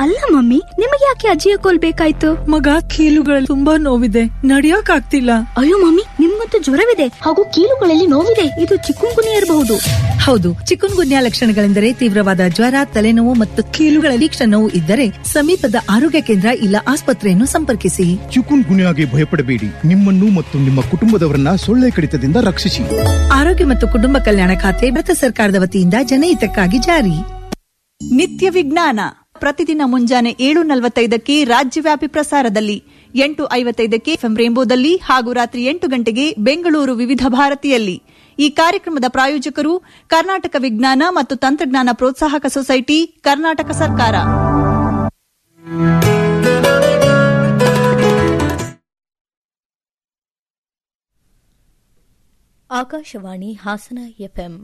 ಅಲ್ಲ ಮಮ್ಮಿ ನಿಮಗೆ ಯಾಕೆ ಅಜ್ಜಿಯ ಕೋಲ್ ಬೇಕಾಯ್ತು ಮಗ ಕೀಲುಗಳಲ್ಲಿ ತುಂಬಾ ನೋವಿದೆ ನಡಿಯಕ್ ಆಗ್ತಿಲ್ಲ ಅಯ್ಯೋ ಮಮ್ಮಿ ನಿಮ್ಗಂತೂ ಜ್ವರವಿದೆ ಹಾಗೂ ಕೀಲುಗಳಲ್ಲಿ ನೋವಿದೆ ಇದು ಚಿಕ್ಕುಂಗುನಿ ಇರಬಹುದು ಹೌದು ಚಿಕನ್ ಗುನ್ಯಾ ಲಕ್ಷಣಗಳೆಂದರೆ ತೀವ್ರವಾದ ಜ್ವರ ತಲೆನೋವು ಮತ್ತು ಕೀಲುಗಳಲ್ಲಿ ನೋವು ಇದ್ದರೆ ಸಮೀಪದ ಆರೋಗ್ಯ ಕೇಂದ್ರ ಇಲ್ಲ ಆಸ್ಪತ್ರೆಯನ್ನು ಸಂಪರ್ಕಿಸಿ ಚಿಕುನ್ ಗುನ್ಯಾಗೆ ಭಯಪಡಬೇಡಿ ನಿಮ್ಮನ್ನು ಮತ್ತು ನಿಮ್ಮ ಕುಟುಂಬದವರನ್ನ ಸೊಳ್ಳೆ ಕಡಿತದಿಂದ ರಕ್ಷಿಸಿ ಆರೋಗ್ಯ ಮತ್ತು ಕುಟುಂಬ ಕಲ್ಯಾಣ ಖಾತೆ ಭಾರತ ಸರ್ಕಾರದ ವತಿಯಿಂದ ಜನಹಿತಕ್ಕಾಗಿ ಜಾರಿ ನಿತ್ಯ ವಿಜ್ಞಾನ ಪ್ರತಿದಿನ ಮುಂಜಾನೆ ಏಳು ನಲವತ್ತೈದಕ್ಕೆ ರಾಜ್ಯವ್ಯಾಪಿ ಪ್ರಸಾರದಲ್ಲಿ ಎಂಟು ಐವತ್ತೈದಕ್ಕೆ ಎಫ್ಎಂ ರೇಂಬೋದಲ್ಲಿ ಹಾಗೂ ರಾತ್ರಿ ಎಂಟು ಗಂಟೆಗೆ ಬೆಂಗಳೂರು ವಿವಿಧ ಭಾರತಿಯಲ್ಲಿ ಈ ಕಾರ್ಯಕ್ರಮದ ಪ್ರಾಯೋಜಕರು ಕರ್ನಾಟಕ ವಿಜ್ಞಾನ ಮತ್ತು ತಂತ್ರಜ್ಞಾನ ಪ್ರೋತ್ಸಾಹಕ ಸೊಸೈಟಿ ಕರ್ನಾಟಕ ಸರ್ಕಾರ ಆಕಾಶವಾಣಿ ಹಾಸನ ಎಫ್ಎಂ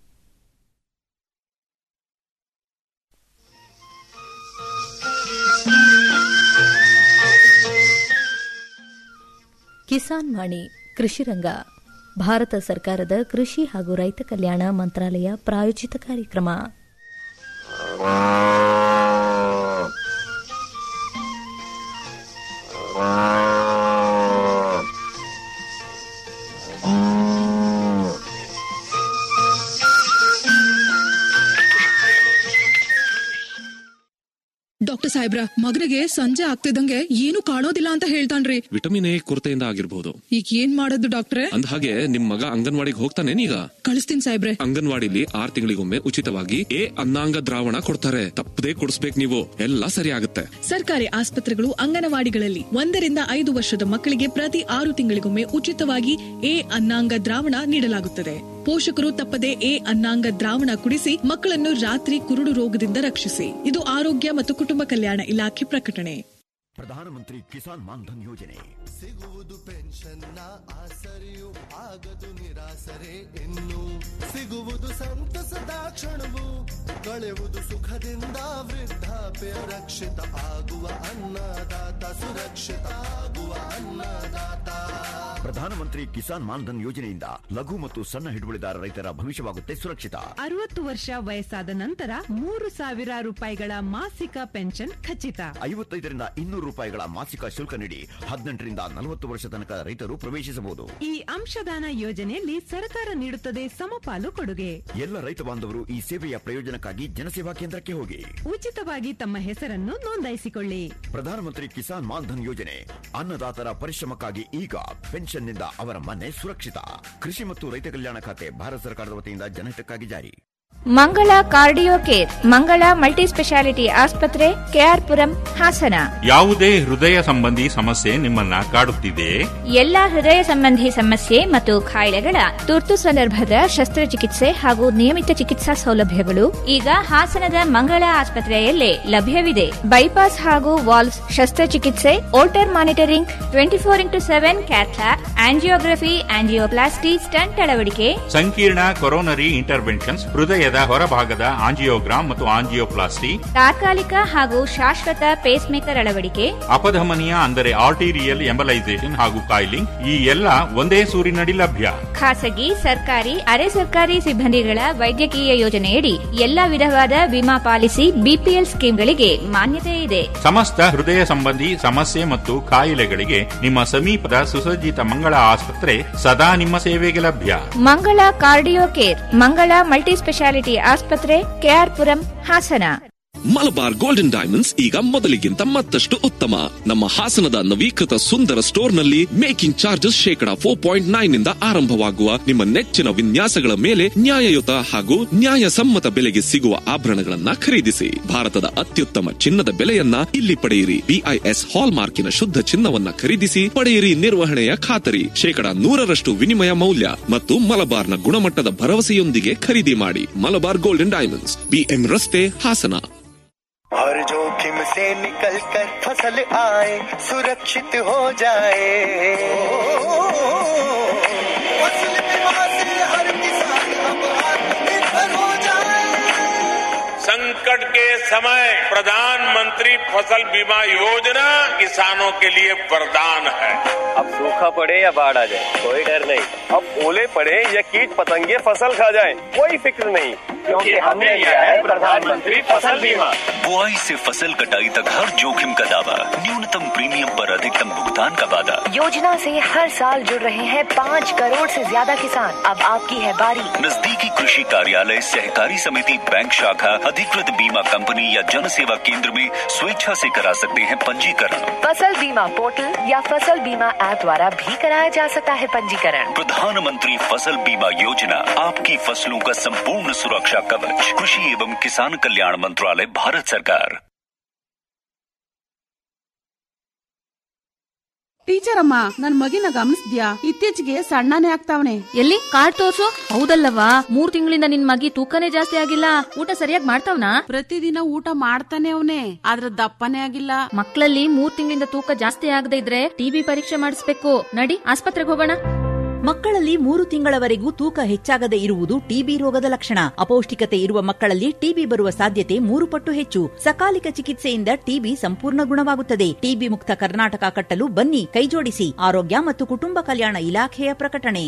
ಕಿಸಾನ್ ವಾಣಿ ಕೃಷಿರಂಗ ಭಾರತ ಸರ್ಕಾರದ ಕೃಷಿ ಹಾಗೂ ರೈತ ಕಲ್ಯಾಣ ಮಂತ್ರಾಲಯ ಪ್ರಾಯೋಜಿತ ಕಾರ್ಯಕ್ರಮ ಡಾಕ್ಟರ್ ಸಾಹೇಬ್ರ ಮಗನಿಗೆ ಸಂಜೆ ಆಗ್ತಿದಂಗೆ ಏನು ಕಾಣೋದಿಲ್ಲ ಅಂತ ಹೇಳ್ತಾನ್ರಿ ವಿಟಮಿನ್ ಎ ಕೊರತೆಯಿಂದ ಆಗಿರ್ಬೋದು ಈಗ ಏನ್ ಮಾಡೋದು ಡಾಕ್ಟ್ರೆ ಅಂದ ಹಾಗೆ ನಿಮ್ ಮಗ ಅಂಗನವಾಡಿಗೆ ಹೋಗ್ತಾನೇನೀಗ ಕಳಿಸ್ತೀನಿ ಸಾಹೇಬ್ರೆ ಅಂಗನವಾಡಿಲಿ ಆರ್ ತಿಂಗಳಿಗೊಮ್ಮೆ ಉಚಿತವಾಗಿ ಎ ಅನ್ನಾಂಗ ದ್ರಾವಣ ಕೊಡ್ತಾರೆ ತಪ್ಪದೇ ಕೊಡಿಸ್ಬೇಕು ನೀವು ಎಲ್ಲ ಸರಿ ಆಗುತ್ತೆ ಸರ್ಕಾರಿ ಆಸ್ಪತ್ರೆಗಳು ಅಂಗನವಾಡಿಗಳಲ್ಲಿ ಒಂದರಿಂದ ಐದು ವರ್ಷದ ಮಕ್ಕಳಿಗೆ ಪ್ರತಿ ಆರು ತಿಂಗಳಿಗೊಮ್ಮೆ ಉಚಿತವಾಗಿ ಎ ಅನ್ನಾಂಗ ದ್ರಾವಣ ನೀಡಲಾಗುತ್ತದೆ ಪೋಷಕರು ತಪ್ಪದೆ ಎ ಅನ್ನಾಂಗ ದ್ರಾವಣ ಕುಡಿಸಿ ಮಕ್ಕಳನ್ನು ರಾತ್ರಿ ಕುರುಡು ರೋಗದಿಂದ ರಕ್ಷಿಸಿ ಇದು ಆರೋಗ್ಯ ಮತ್ತು ಕುಟುಂಬ ಕಲ್ಯಾಣ ಇಲಾಖೆ ಪ್ರಕಟಣೆ ಪ್ರಧಾನಮಂತ್ರಿ ಕಿಸಾನ್ ಮಾನ್ಧನ್ ಯೋಜನೆ ಸಿಗುವುದು ಪೆನ್ಷನ್ನ ಆಸರೆಯು ಆಗದು ನಿರಾಸರೆ ಇನ್ನು ಸಿಗುವುದು ಸಂತಸದ ಕ್ಷಣವು ಕಳೆಯುವುದು ಸುಖದಿಂದ ವೃದ್ಧಾಪ್ಯ ರಕ್ಷಿತ ಆಗುವ ಅನ್ನದಾತ ಸುರಕ್ಷಿತ ಆಗುವ ಅನ್ನದಾತ ಪ್ರಧಾನಮಂತ್ರಿ ಕಿಸಾನ್ ಮಾನ್ಧನ್ ಯೋಜನೆಯಿಂದ ಲಘು ಮತ್ತು ಸಣ್ಣ ಹಿಡುವಳಿದಾರ ರೈತರ ಭವಿಷ್ಯವಾಗುತ್ತೆ ಸುರಕ್ಷಿತ ಅರವತ್ತು ವರ್ಷ ವಯಸ್ಸಾದ ನಂತರ ಮೂರು ಸಾವಿರ ರೂಪಾಯಿಗಳ ಮಾಸಿಕ ಪೆನ್ಷನ್ ಖಚಿತ ಐವತ್ತೈದರಿಂದ ಇನ್ನೂರು ರೂಪಾಯಿಗಳ ಮಾಸಿಕ ಶುಲ್ಕ ನೀಡಿ ಹದಿನೆಂಟರಿಂದ ನಲವತ್ತು ವರ್ಷ ತನಕ ರೈತರು ಪ್ರವೇಶಿಸಬಹುದು ಈ ಅಂಶದಾನ ಯೋಜನೆಯಲ್ಲಿ ಸರ್ಕಾರ ನೀಡುತ್ತದೆ ಸಮಪಾಲು ಕೊಡುಗೆ ಎಲ್ಲ ರೈತ ಬಾಂಧವರು ಈ ಸೇವೆಯ ಪ್ರಯೋಜನಕ್ಕಾಗಿ ಜನಸೇವಾ ಕೇಂದ್ರಕ್ಕೆ ಹೋಗಿ ಉಚಿತವಾಗಿ ತಮ್ಮ ಹೆಸರನ್ನು ನೋಂದಾಯಿಸಿಕೊಳ್ಳಿ ಪ್ರಧಾನಮಂತ್ರಿ ಕಿಸಾನ್ ಮಾನ್ಧನ್ ಯೋಜನೆ ಅನ್ನದಾತರ ಪರಿಶ್ರಮಕ್ಕಾಗಿ ಈಗ ಪೆನ್ಷನ್ನಿಂದ ಅವರ ಮನೆ ಸುರಕ್ಷಿತ ಕೃಷಿ ಮತ್ತು ರೈತ ಕಲ್ಯಾಣ ಖಾತೆ ಭಾರತ ಸರ್ಕಾರದ ವತಿಯಿಂದ ಜನಹಿತಕ್ಕಾಗಿ ಜಾರಿ Mangala cardio care Mangala multi speciality ಆಸ್ಪತ್ರೆ ಕೆಆರ್ಪುರಂ ಹಾಸನ ಯಾವುದೇ ಹೃದಯ ಸಂಬಂಧಿ ಸಮಸ್ಯೆ ನಿಮ್ಮನ್ನ ಕಾಡುತ್ತಿದೆ ಎಲ್ಲಾ ಹೃದಯ ಸಂಬಂಧಿ ಸಮಸ್ಯೆ ಮತ್ತು ಕಾಯಿಲೆಗಳ ತುರ್ತು ಸಂದರ್ಭದ ಶಸ್ತ್ರಚಿಕಿತ್ಸೆ ಹಾಗೂ ನಿಯಮಿತ ಚಿಕಿತ್ಸಾ ಸೌಲಭ್ಯಗಳು ಈಗ ಹಾಸನದ ಮಂಗಳ ಆಸ್ಪತ್ರೆಯಲ್ಲೇ ಲಭ್ಯವಿದೆ ಬೈಪಾಸ್ ಹಾಗೂ ವಾಲ್ವ್ಸ್ ಶಸ್ತ್ರಚಿಕಿತ್ಸೆ Holter monitoring twenty four into seven cath lab angiography angioplasty stent ಅಳವಡಿಕೆ ಸಂಕೀರ್ಣ ಕೊರೋನರಿ ಇಂಟರ್ವೆನ್ಷನ್ಸ್ ಹೃದಯದ ಹೊರಭಾಗದ ಆಂಜಿಯೋಗ್ರಾಮ್ ಮತ್ತು ಆಂಜಿಯೋಪ್ಲಾಸ್ಟಿ ತಾತ್ಕಾಲಿಕ ಹಾಗೂ ಶಾಶ್ವತ ಪೇಸ್ ಮೇಕರ್ ಅಳವಡಿಕೆ ಅಪಧಮನಿಯ ಅಂದರೆ ಆರ್ಟಿರಿಯಲ್ ಎಂಬಲೈಸೇಷನ್ ಹಾಗೂ ಕಾಯಿಲಿಂಗ್ ಈ ಎಲ್ಲ ಒಂದೇ ಸೂರಿನಡಿ ಲಭ್ಯ ಖಾಸಗಿ ಸರ್ಕಾರಿ ಅರೆ ಸರ್ಕಾರಿ ಸಿಬ್ಬಂದಿಗಳ ವೈದ್ಯಕೀಯ ಯೋಜನೆಯಡಿ ಎಲ್ಲಾ ವಿಧವಾದ ವಿಮಾ ಪಾಲಿಸಿ ಬಿಪಿಎಲ್ ಸ್ಕೀಮ್ಗಳಿಗೆ ಮಾನ್ಯತೆ ಇದೆ ಸಮಸ್ತ ಹೃದಯ ಸಂಬಂಧಿ ಸಮಸ್ಯೆ ಮತ್ತು ಕಾಯಿಲೆಗಳಿಗೆ ನಿಮ್ಮ ಸಮೀಪದ ಸುಸಜ್ಜಿತ ಮಂಗಳ ಆಸ್ಪತ್ರೆ ಸದಾ ನಿಮ್ಮ ಸೇವೆಗೆ ಲಭ್ಯ Mangala cardio care Mangala multi speciality ಆಸ್ಪತ್ರೆ ಕೆಆರ್ಪುರಂ ಹಾಸನ ಮಲಬಾರ್ ಗೋಲ್ಡನ್ ಡೈಮಂಡ್ಸ್ ಈಗ ಮೊದಲಿಗಿಂತ ಮತ್ತಷ್ಟು ಉತ್ತಮ ನಮ್ಮ ಹಾಸನದ ನವೀಕೃತ ಸುಂದರ ಸ್ಟೋರ್ನಲ್ಲಿ ಮೇಕಿಂಗ್ ಚಾರ್ಜಸ್ ಶೇಕಡ ಫೋರ್ ಪಾಯಿಂಟ್ ನೈನ್ ನಿಂದ ಆರಂಭವಾಗುವ ನಿಮ್ಮ ನೆಚ್ಚಿನ ವಿನ್ಯಾಸಗಳ ಮೇಲೆ ನ್ಯಾಯಯುತ ಹಾಗೂ ನ್ಯಾಯಸಮ್ಮತ ಬೆಲೆಗೆ ಸಿಗುವ ಆಭರಣಗಳನ್ನ ಖರೀದಿಸಿ ಭಾರತದ ಅತ್ಯುತ್ತಮ ಚಿನ್ನದ ಬೆಲೆಯನ್ನ ಇಲ್ಲಿ ಪಡೆಯಿರಿ ಬಿಐಎಸ್ ಹಾಲ್ ಮಾರ್ಕಿನ ಶುದ್ಧ ಚಿನ್ನವನ್ನ ಖರೀದಿಸಿ ಪಡೆಯಿರಿ ನಿರ್ವಹಣೆಯ ಖಾತರಿ ಶೇಕಡ ನೂರರಷ್ಟು ವಿನಿಮಯ ಮೌಲ್ಯ ಮತ್ತು ಮಲಬಾರ್ನ ಗುಣಮಟ್ಟದ ಭರವಸೆಯೊಂದಿಗೆ ಖರೀದಿ ಮಾಡಿ ಮಲಬಾರ್ ಗೋಲ್ಡನ್ ಡೈಮಂಡ್ಸ್ ಬಿಎಂ ರಸ್ತೆ ಹಾಸನ हर जोखिम से निकल कर फसल आए सुरक्षित हो जाए फसल बीमा से हर किसान अब आत्मनिर्भर हो जाए संकट के समय प्रधानमंत्री फसल बीमा योजना किसानों के लिए वरदान है अब सूखा पड़े या बाढ़ आ जाए कोई डर नहीं अब ओले पड़े या कीट पतंगे फसल खा जाए कोई फिक्र नहीं क्योंकि हमने लिया है प्रधानमंत्री फसल बीमा बुआई से फसल कटाई तक हर जोखिम का दावा न्यूनतम प्रीमियम पर अधिकतम भुगतान का वादा योजना से हर साल जुड़ रहे हैं पाँच करोड़ से ज्यादा किसान अब आपकी है बारी नजदीकी कृषि कार्यालय सहकारी समिति बैंक शाखा अधिकृत बीमा कंपनी या जन सेवा केंद्र में स्वेच्छा से करा सकते हैं पंजीकरण फसल बीमा पोर्टल या फसल बीमा ऐप द्वारा भी कराया जा सकता है पंजीकरण प्रधानमंत्री फसल बीमा योजना आपकी फसलों का संपूर्ण सुरक्षा कवच कृषि एवं किसान कल्याण मंत्रालय भारत सरकार ಟೀಚರ್ ಅಮ್ಮ ನನ್ ಮಗಿನ ಗಮನಿಸ್ದ್ಯಾ ಇತ್ತೀಚೆಗೆ ಸಣ್ಣನೇ ಆಗ್ತಾವನೆ ಎಲ್ಲಿ ಕಾರ್ಡ್ ತೋರ್ಸು ಹೌದಲ್ಲವಾ ಮೂರ್ ತಿಂಗಳಿಂದ ನಿನ್ ಮಗಿ ತೂಕನೇ ಜಾಸ್ತಿ ಆಗಿಲ್ಲ ಊಟ ಸರಿಯಾಗಿ ಮಾಡ್ತಾವ್ನಾ ಪ್ರತಿದಿನ ಊಟ ಮಾಡ್ತಾನೆ ಅವನೇ ಆದ್ರ ದಪ್ಪನೇ ಆಗಿಲ್ಲ ಮಕ್ಕಳಲ್ಲಿ ಮೂರ್ ತಿಂಗಳಿಂದ ತೂಕ ಜಾಸ್ತಿ ಆಗದೆ ಇದ್ರೆ ಟಿಬಿ ಪರೀಕ್ಷೆ ಮಾಡಿಸ್ಬೇಕು ನಡಿ ಆಸ್ಪತ್ರೆಗೆ ಹೋಗೋಣ ಮಕ್ಕಳಲ್ಲಿ ಮೂರು ತಿಂಗಳವರೆಗೂ ತೂಕ ಹೆಚ್ಚಾಗದೆ ಇರುವುದು ಟಿಬಿ ರೋಗದ ಲಕ್ಷಣ ಅಪೌಷ್ಟಿಕತೆ ಇರುವ ಮಕ್ಕಳಲ್ಲಿ ಟಿಬಿ ಬರುವ ಸಾಧ್ಯತೆ ಮೂರು ಪಟ್ಟು ಹೆಚ್ಚು ಸಕಾಲಿಕ ಚಿಕಿತ್ಸೆಯಿಂದ ಟಿಬಿ ಸಂಪೂರ್ಣ ಗುಣವಾಗುತ್ತದೆ ಟಿಬಿ ಮುಕ್ತ ಕರ್ನಾಟಕ ಕಟ್ಟಲು ಬನ್ನಿ ಕೈಜೋಡಿಸಿ ಆರೋಗ್ಯ ಮತ್ತು ಕುಟುಂಬ ಕಲ್ಯಾಣ ಇಲಾಖೆಯ ಪ್ರಕಟಣೆ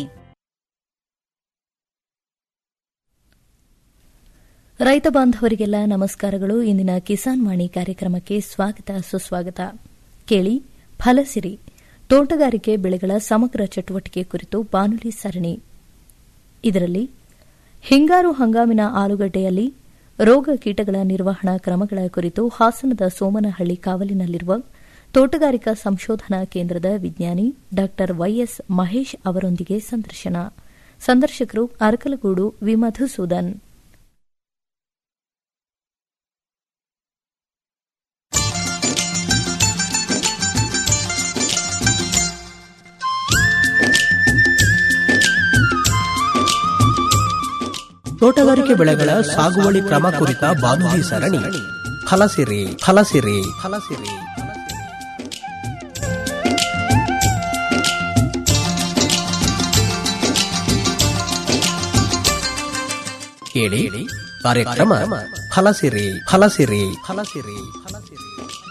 ರೈತ ಬಾಂಧವರಿಗೆಲ್ಲ ನಮಸ್ಕಾರಗಳು ಇಂದಿನ ಕಿಸಾನ್ ವಾಣಿ ಕಾರ್ಯಕ್ರಮಕ್ಕೆ ಸ್ವಾಗತ ಸುಸ್ವಾಗತ ಕೇಳಿ ಫಲಸಿರಿ ತೋಟಗಾರಿಕೆ ಬೆಳೆಗಳ ಸಮಗ್ರ ಚಟುವಟಿಕೆ ಕುರಿತು ಬಾನುಲಿ ಸರಣಿ ಇದರಲ್ಲಿ ಹಿಂಗಾರು ಹಂಗಾಮಿನ ಆಲೂಗಡ್ಡೆಯಲ್ಲಿ ರೋಗ ಕೀಟಗಳ ನಿರ್ವಹಣಾ ಕ್ರಮಗಳ ಕುರಿತು ಹಾಸನದ ಸೋಮನಹಳ್ಳಿ ಕಾವಲಿನಲ್ಲಿರುವ ತೋಟಗಾರಿಕಾ ಸಂಶೋಧನಾ ಕೇಂದ್ರದ ವಿಜ್ಞಾನಿ ಡಾ ವೈಎಸ್ ಮಹೇಶ್ ಅವರೊಂದಿಗೆ ಸಂದರ್ಶನ ಸಂದರ್ಶಕರು ಅರಕಲಗೂಡು ವಿ ಮಧುಸೂದನ್ ತೋಟಗಾರಿಕೆ ಬೆಳೆಗಳ ಸಾಗುವಳಿ ಕ್ರಮ ಕುರಿತ ಬಾನುಲಿ ಸರಣಿ ಫಲಸಿರಿ ಫಲಸಿರಿ ಫಲಸಿರಿ ಕೇಳಿ ಕಾರ್ಯಕ್ರಮ ಫಲಸಿರಿ ಫಲಸಿರಿ ಫಲಸಿರಿ ಫಲಸಿರಿ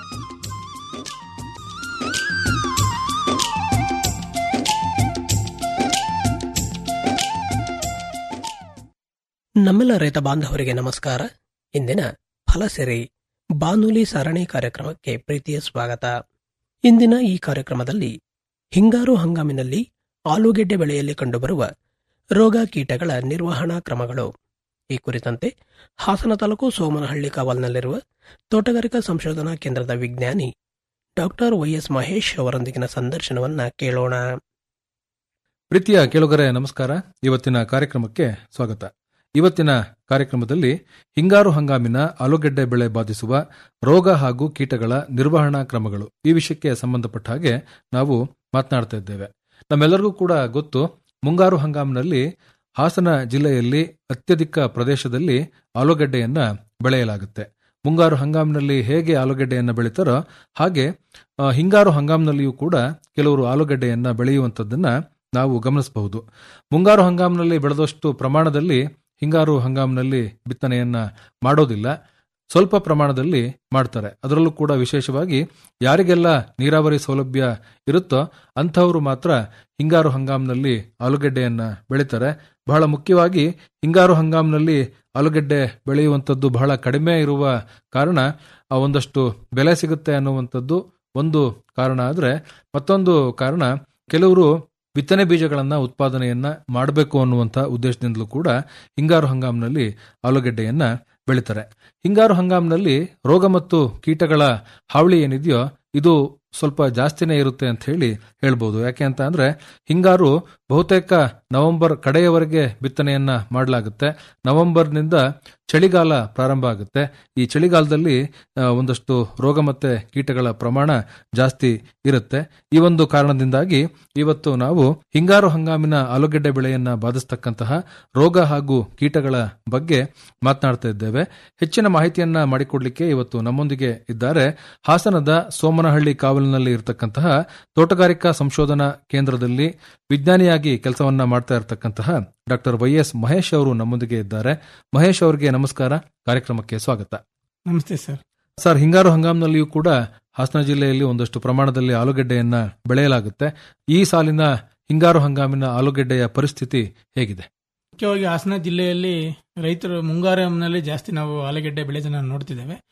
ನಮ್ಮೆಲ್ಲ ರೈತ ಬಾಂಧವರಿಗೆ ನಮಸ್ಕಾರ ಇಂದಿನ ಫಲಸಿರಿ ಬಾನುಲಿ ಸರಣಿ ಕಾರ್ಯಕ್ರಮಕ್ಕೆ ಪ್ರೀತಿಯ ಸ್ವಾಗತ ಇಂದಿನ ಈ ಕಾರ್ಯಕ್ರಮದಲ್ಲಿ ಹಿಂಗಾರು ಹಂಗಾಮಿನಲ್ಲಿ ಆಲೂಗೆಡ್ಡೆ ಬೆಳೆಯಲ್ಲಿ ಕಂಡುಬರುವ ರೋಗ ಕೀಟಗಳ ನಿರ್ವಹಣಾ ಕ್ರಮಗಳು ಈ ಕುರಿತಂತೆ ಹಾಸನ ತಾಲೂಕು ಸೋಮನಹಳ್ಳಿ ಕಾವಲ್ನಲ್ಲಿರುವ ತೋಟಗಾರಿಕಾ ಸಂಶೋಧನಾ ಕೇಂದ್ರದ ವಿಜ್ಞಾನಿ ಡಾಕ್ಟರ್ ವೈಎಸ್ ಮಹೇಶ್ ಅವರೊಂದಿಗಿನ ಸಂದರ್ಶನವನ್ನ ಕೇಳೋಣ ಪ್ರೀತಿಯ ಕೇಳುಗರೆ ನಮಸ್ಕಾರ ಇವತ್ತಿನ ಕಾರ್ಯಕ್ರಮಕ್ಕೆ ಸ್ವಾಗತ ಇವತ್ತಿನ ಕಾರ್ಯಕ್ರಮದಲ್ಲಿ ಹಿಂಗಾರು ಹಂಗಾಮಿನ ಆಲೂಗೆಡ್ಡೆ ಬೆಳೆ ಬಾಧಿಸುವ ರೋಗ ಹಾಗೂ ಕೀಟಗಳ ನಿರ್ವಹಣಾ ಕ್ರಮಗಳು ಈ ವಿಷಯಕ್ಕೆ ಸಂಬಂಧಪಟ್ಟ ಹಾಗೆ ನಾವು ಮಾತನಾಡ್ತಾ ಇದ್ದೇವೆ ನಮ್ಮೆಲ್ಲರಿಗೂ ಕೂಡ ಗೊತ್ತು ಮುಂಗಾರು ಹಂಗಾಮಿನಲ್ಲಿ ಹಾಸನ ಜಿಲ್ಲೆಯಲ್ಲಿ ಅತ್ಯಧಿಕ ಪ್ರದೇಶದಲ್ಲಿ ಆಲೂಗಡ್ಡೆಯನ್ನ ಬೆಳೆಯಲಾಗುತ್ತೆ ಮುಂಗಾರು ಹಂಗಾಮಿನಲ್ಲಿ ಹೇಗೆ ಆಲೂಗಡ್ಡೆಯನ್ನ ಬೆಳೀತಾರೋ ಹಾಗೆ ಆ, ಹಿಂಗಾರು ಹಂಗಾಮಿನಲ್ಲಿಯೂ ಕೂಡ ಕೆಲವರು ಆಲೂಗಡ್ಡೆಯನ್ನ ಬೆಳೆಯುವಂಥದ್ದನ್ನ ನಾವು ಗಮನಿಸಬಹುದು ಮುಂಗಾರು ಹಂಗಾಮಿನಲ್ಲಿ ಬೆಳೆದಷ್ಟು ಪ್ರಮಾಣದಲ್ಲಿ ಹಿಂಗಾರು ಹಂಗಾಮಿನಲ್ಲಿ ಬಿತ್ತನೆಯನ್ನ ಮಾಡೋದಿಲ್ಲ ಸ್ವಲ್ಪ ಪ್ರಮಾಣದಲ್ಲಿ ಮಾಡ್ತಾರೆ ಅದರಲ್ಲೂ ಕೂಡ ವಿಶೇಷವಾಗಿ ಯಾರಿಗೆಲ್ಲ ನೀರಾವರಿ ಸೌಲಭ್ಯ ಇರುತ್ತೋ ಅಂಥವರು ಮಾತ್ರ ಹಿಂಗಾರು ಹಂಗಾಮಿನಲ್ಲಿ ಆಲೂಗೆಡ್ಡೆಯನ್ನ ಬೆಳೀತಾರೆ ಬಹಳ ಮುಖ್ಯವಾಗಿ ಹಿಂಗಾರು ಹಂಗಾಮಿನಲ್ಲಿ ಆಲೂಗೆಡ್ಡೆ ಬೆಳೆಯುವಂಥದ್ದು ಬಹಳ ಕಡಿಮೆ ಇರುವ ಕಾರಣ ಆ ಒಂದಷ್ಟು ಬೆಲೆ ಸಿಗುತ್ತೆ ಅನ್ನುವಂಥದ್ದು ಒಂದು ಕಾರಣ ಆದರೆ ಮತ್ತೊಂದು ಕಾರಣ ಕೆಲವರು ಬಿತ್ತನೆ ಬೀಜಗಳನ್ನ ಉತ್ಪಾದನೆಯನ್ನ ಮಾಡಬೇಕು ಅನ್ನುವಂಥ ಉದ್ದೇಶದಿಂದಲೂ ಕೂಡ ಹಿಂಗಾರು ಹಂಗಾಮಿನಲ್ಲಿ ಆಲೂಗೆಡ್ಡೆಯನ್ನ ಬೆಳೀತಾರೆ ಹಿಂಗಾರು ಹಂಗಾಮಿನಲ್ಲಿ ರೋಗ ಮತ್ತು ಕೀಟಗಳ ಹಾವಳಿ ಏನಿದೆಯೋ ಇದು ಸ್ವಲ್ಪ ಜಾಸ್ತಿನೇ ಇರುತ್ತೆ ಅಂತ ಹೇಳಿ ಹೇಳ್ಬೋದು ಯಾಕೆ ಅಂತ ಅಂದ್ರೆ ಹಿಂಗಾರು ಬಹುತೇಕ ನವೆಂಬರ್ ಕಡೆಯವರೆಗೆ ಬಿತ್ತನೆಯನ್ನ ಮಾಡಲಾಗುತ್ತೆ ನವೆಂಬರ್ನಿಂದ ಚಳಿಗಾಲ ಪ್ರಾರಂಭ ಆಗುತ್ತೆ ಈ ಚಳಿಗಾಲದಲ್ಲಿ ಆ, ಒಂದಷ್ಟು ರೋಗ ಮತ್ತೆ ಕೀಟಗಳ ಪ್ರಮಾಣ ಜಾಸ್ತಿ ಇರುತ್ತೆ ಈ ಒಂದು ಕಾರಣದಿಂದಾಗಿ ಇವತ್ತು ನಾವು ಹಿಂಗಾರು ಹಂಗಾಮಿನ ಆಲೂಗೆಡ್ಡೆ ಬೆಳೆಯನ್ನ ಬಾಧಿಸ್ತಕ್ಕಂತಹ ರೋಗ ಹಾಗೂ ಕೀಟಗಳ ಬಗ್ಗೆ ಮಾತನಾಡ್ತಾ ಇದ್ದೇವೆ ಹೆಚ್ಚಿನ ಮಾಹಿತಿಯನ್ನ ಮಾಡಿಕೊಡ್ಲಿಕ್ಕೆ ಇವತ್ತು ನಮ್ಮೊಂದಿಗೆ ಇದ್ದಾರೆ ಹಾಸನದ ಸೋಮನಹಳ್ಳಿ ಕಾವಲಿನಲ್ಲಿ ಇರತಕ್ಕಂತಹ ತೋಟಗಾರಿಕಾ ಸಂಶೋಧನಾ ಕೇಂದ್ರದಲ್ಲಿ ವಿಜ್ಞಾನಿಯಾಗಿ ಕೆಲಸವನ್ನ ಮಾಡ್ತಾ ಇರತಕ್ಕಂತಹ ಡಾಕ್ಟರ್ ವೈ ಎಸ್ ಮಹೇಶ್ ಅವರು ನಮ್ಮೊಂದಿಗೆ ಇದ್ದಾರೆ ಮಹೇಶ್ ಅವರಿಗೆ ನಮಸ್ಕಾರ ಕಾರ್ಯಕ್ರಮಕ್ಕೆ ಸ್ವಾಗತ ನಮಸ್ತೆ ಸರ್ ಸರ್ ಹಿಂಗಾರು ಹಂಗಾಮಿನಲ್ಲಿಯೂ ಕೂಡ ಹಾಸನ ಜಿಲ್ಲೆಯಲ್ಲಿ ಒಂದಷ್ಟು ಪ್ರಮಾಣದಲ್ಲಿ ಆಲೂಗೆಡ್ಡೆಯನ್ನ ಬೆಳೆಯಲಾಗುತ್ತೆ ಈ ಸಾಲಿನ ಹಿಂಗಾರು ಹಂಗಾಮಿನ ಆಲೂಗೆಡ್ಡೆಯ ಪರಿಸ್ಥಿತಿ ಹೇಗಿದೆ ಮುಖ್ಯವಾಗಿ ಹಾಸನ ಜಿಲ್ಲೆಯಲ್ಲಿ ರೈತರು ಮುಂಗಾರಿನಲ್ಲಿ ಜಾಸ್ತಿ ನಾವು ಆಲೂಗೆಡ್ಡೆ ಬೆಳೆದನ್ನ ನೋಡ್ತಿದ್ದೇವೆ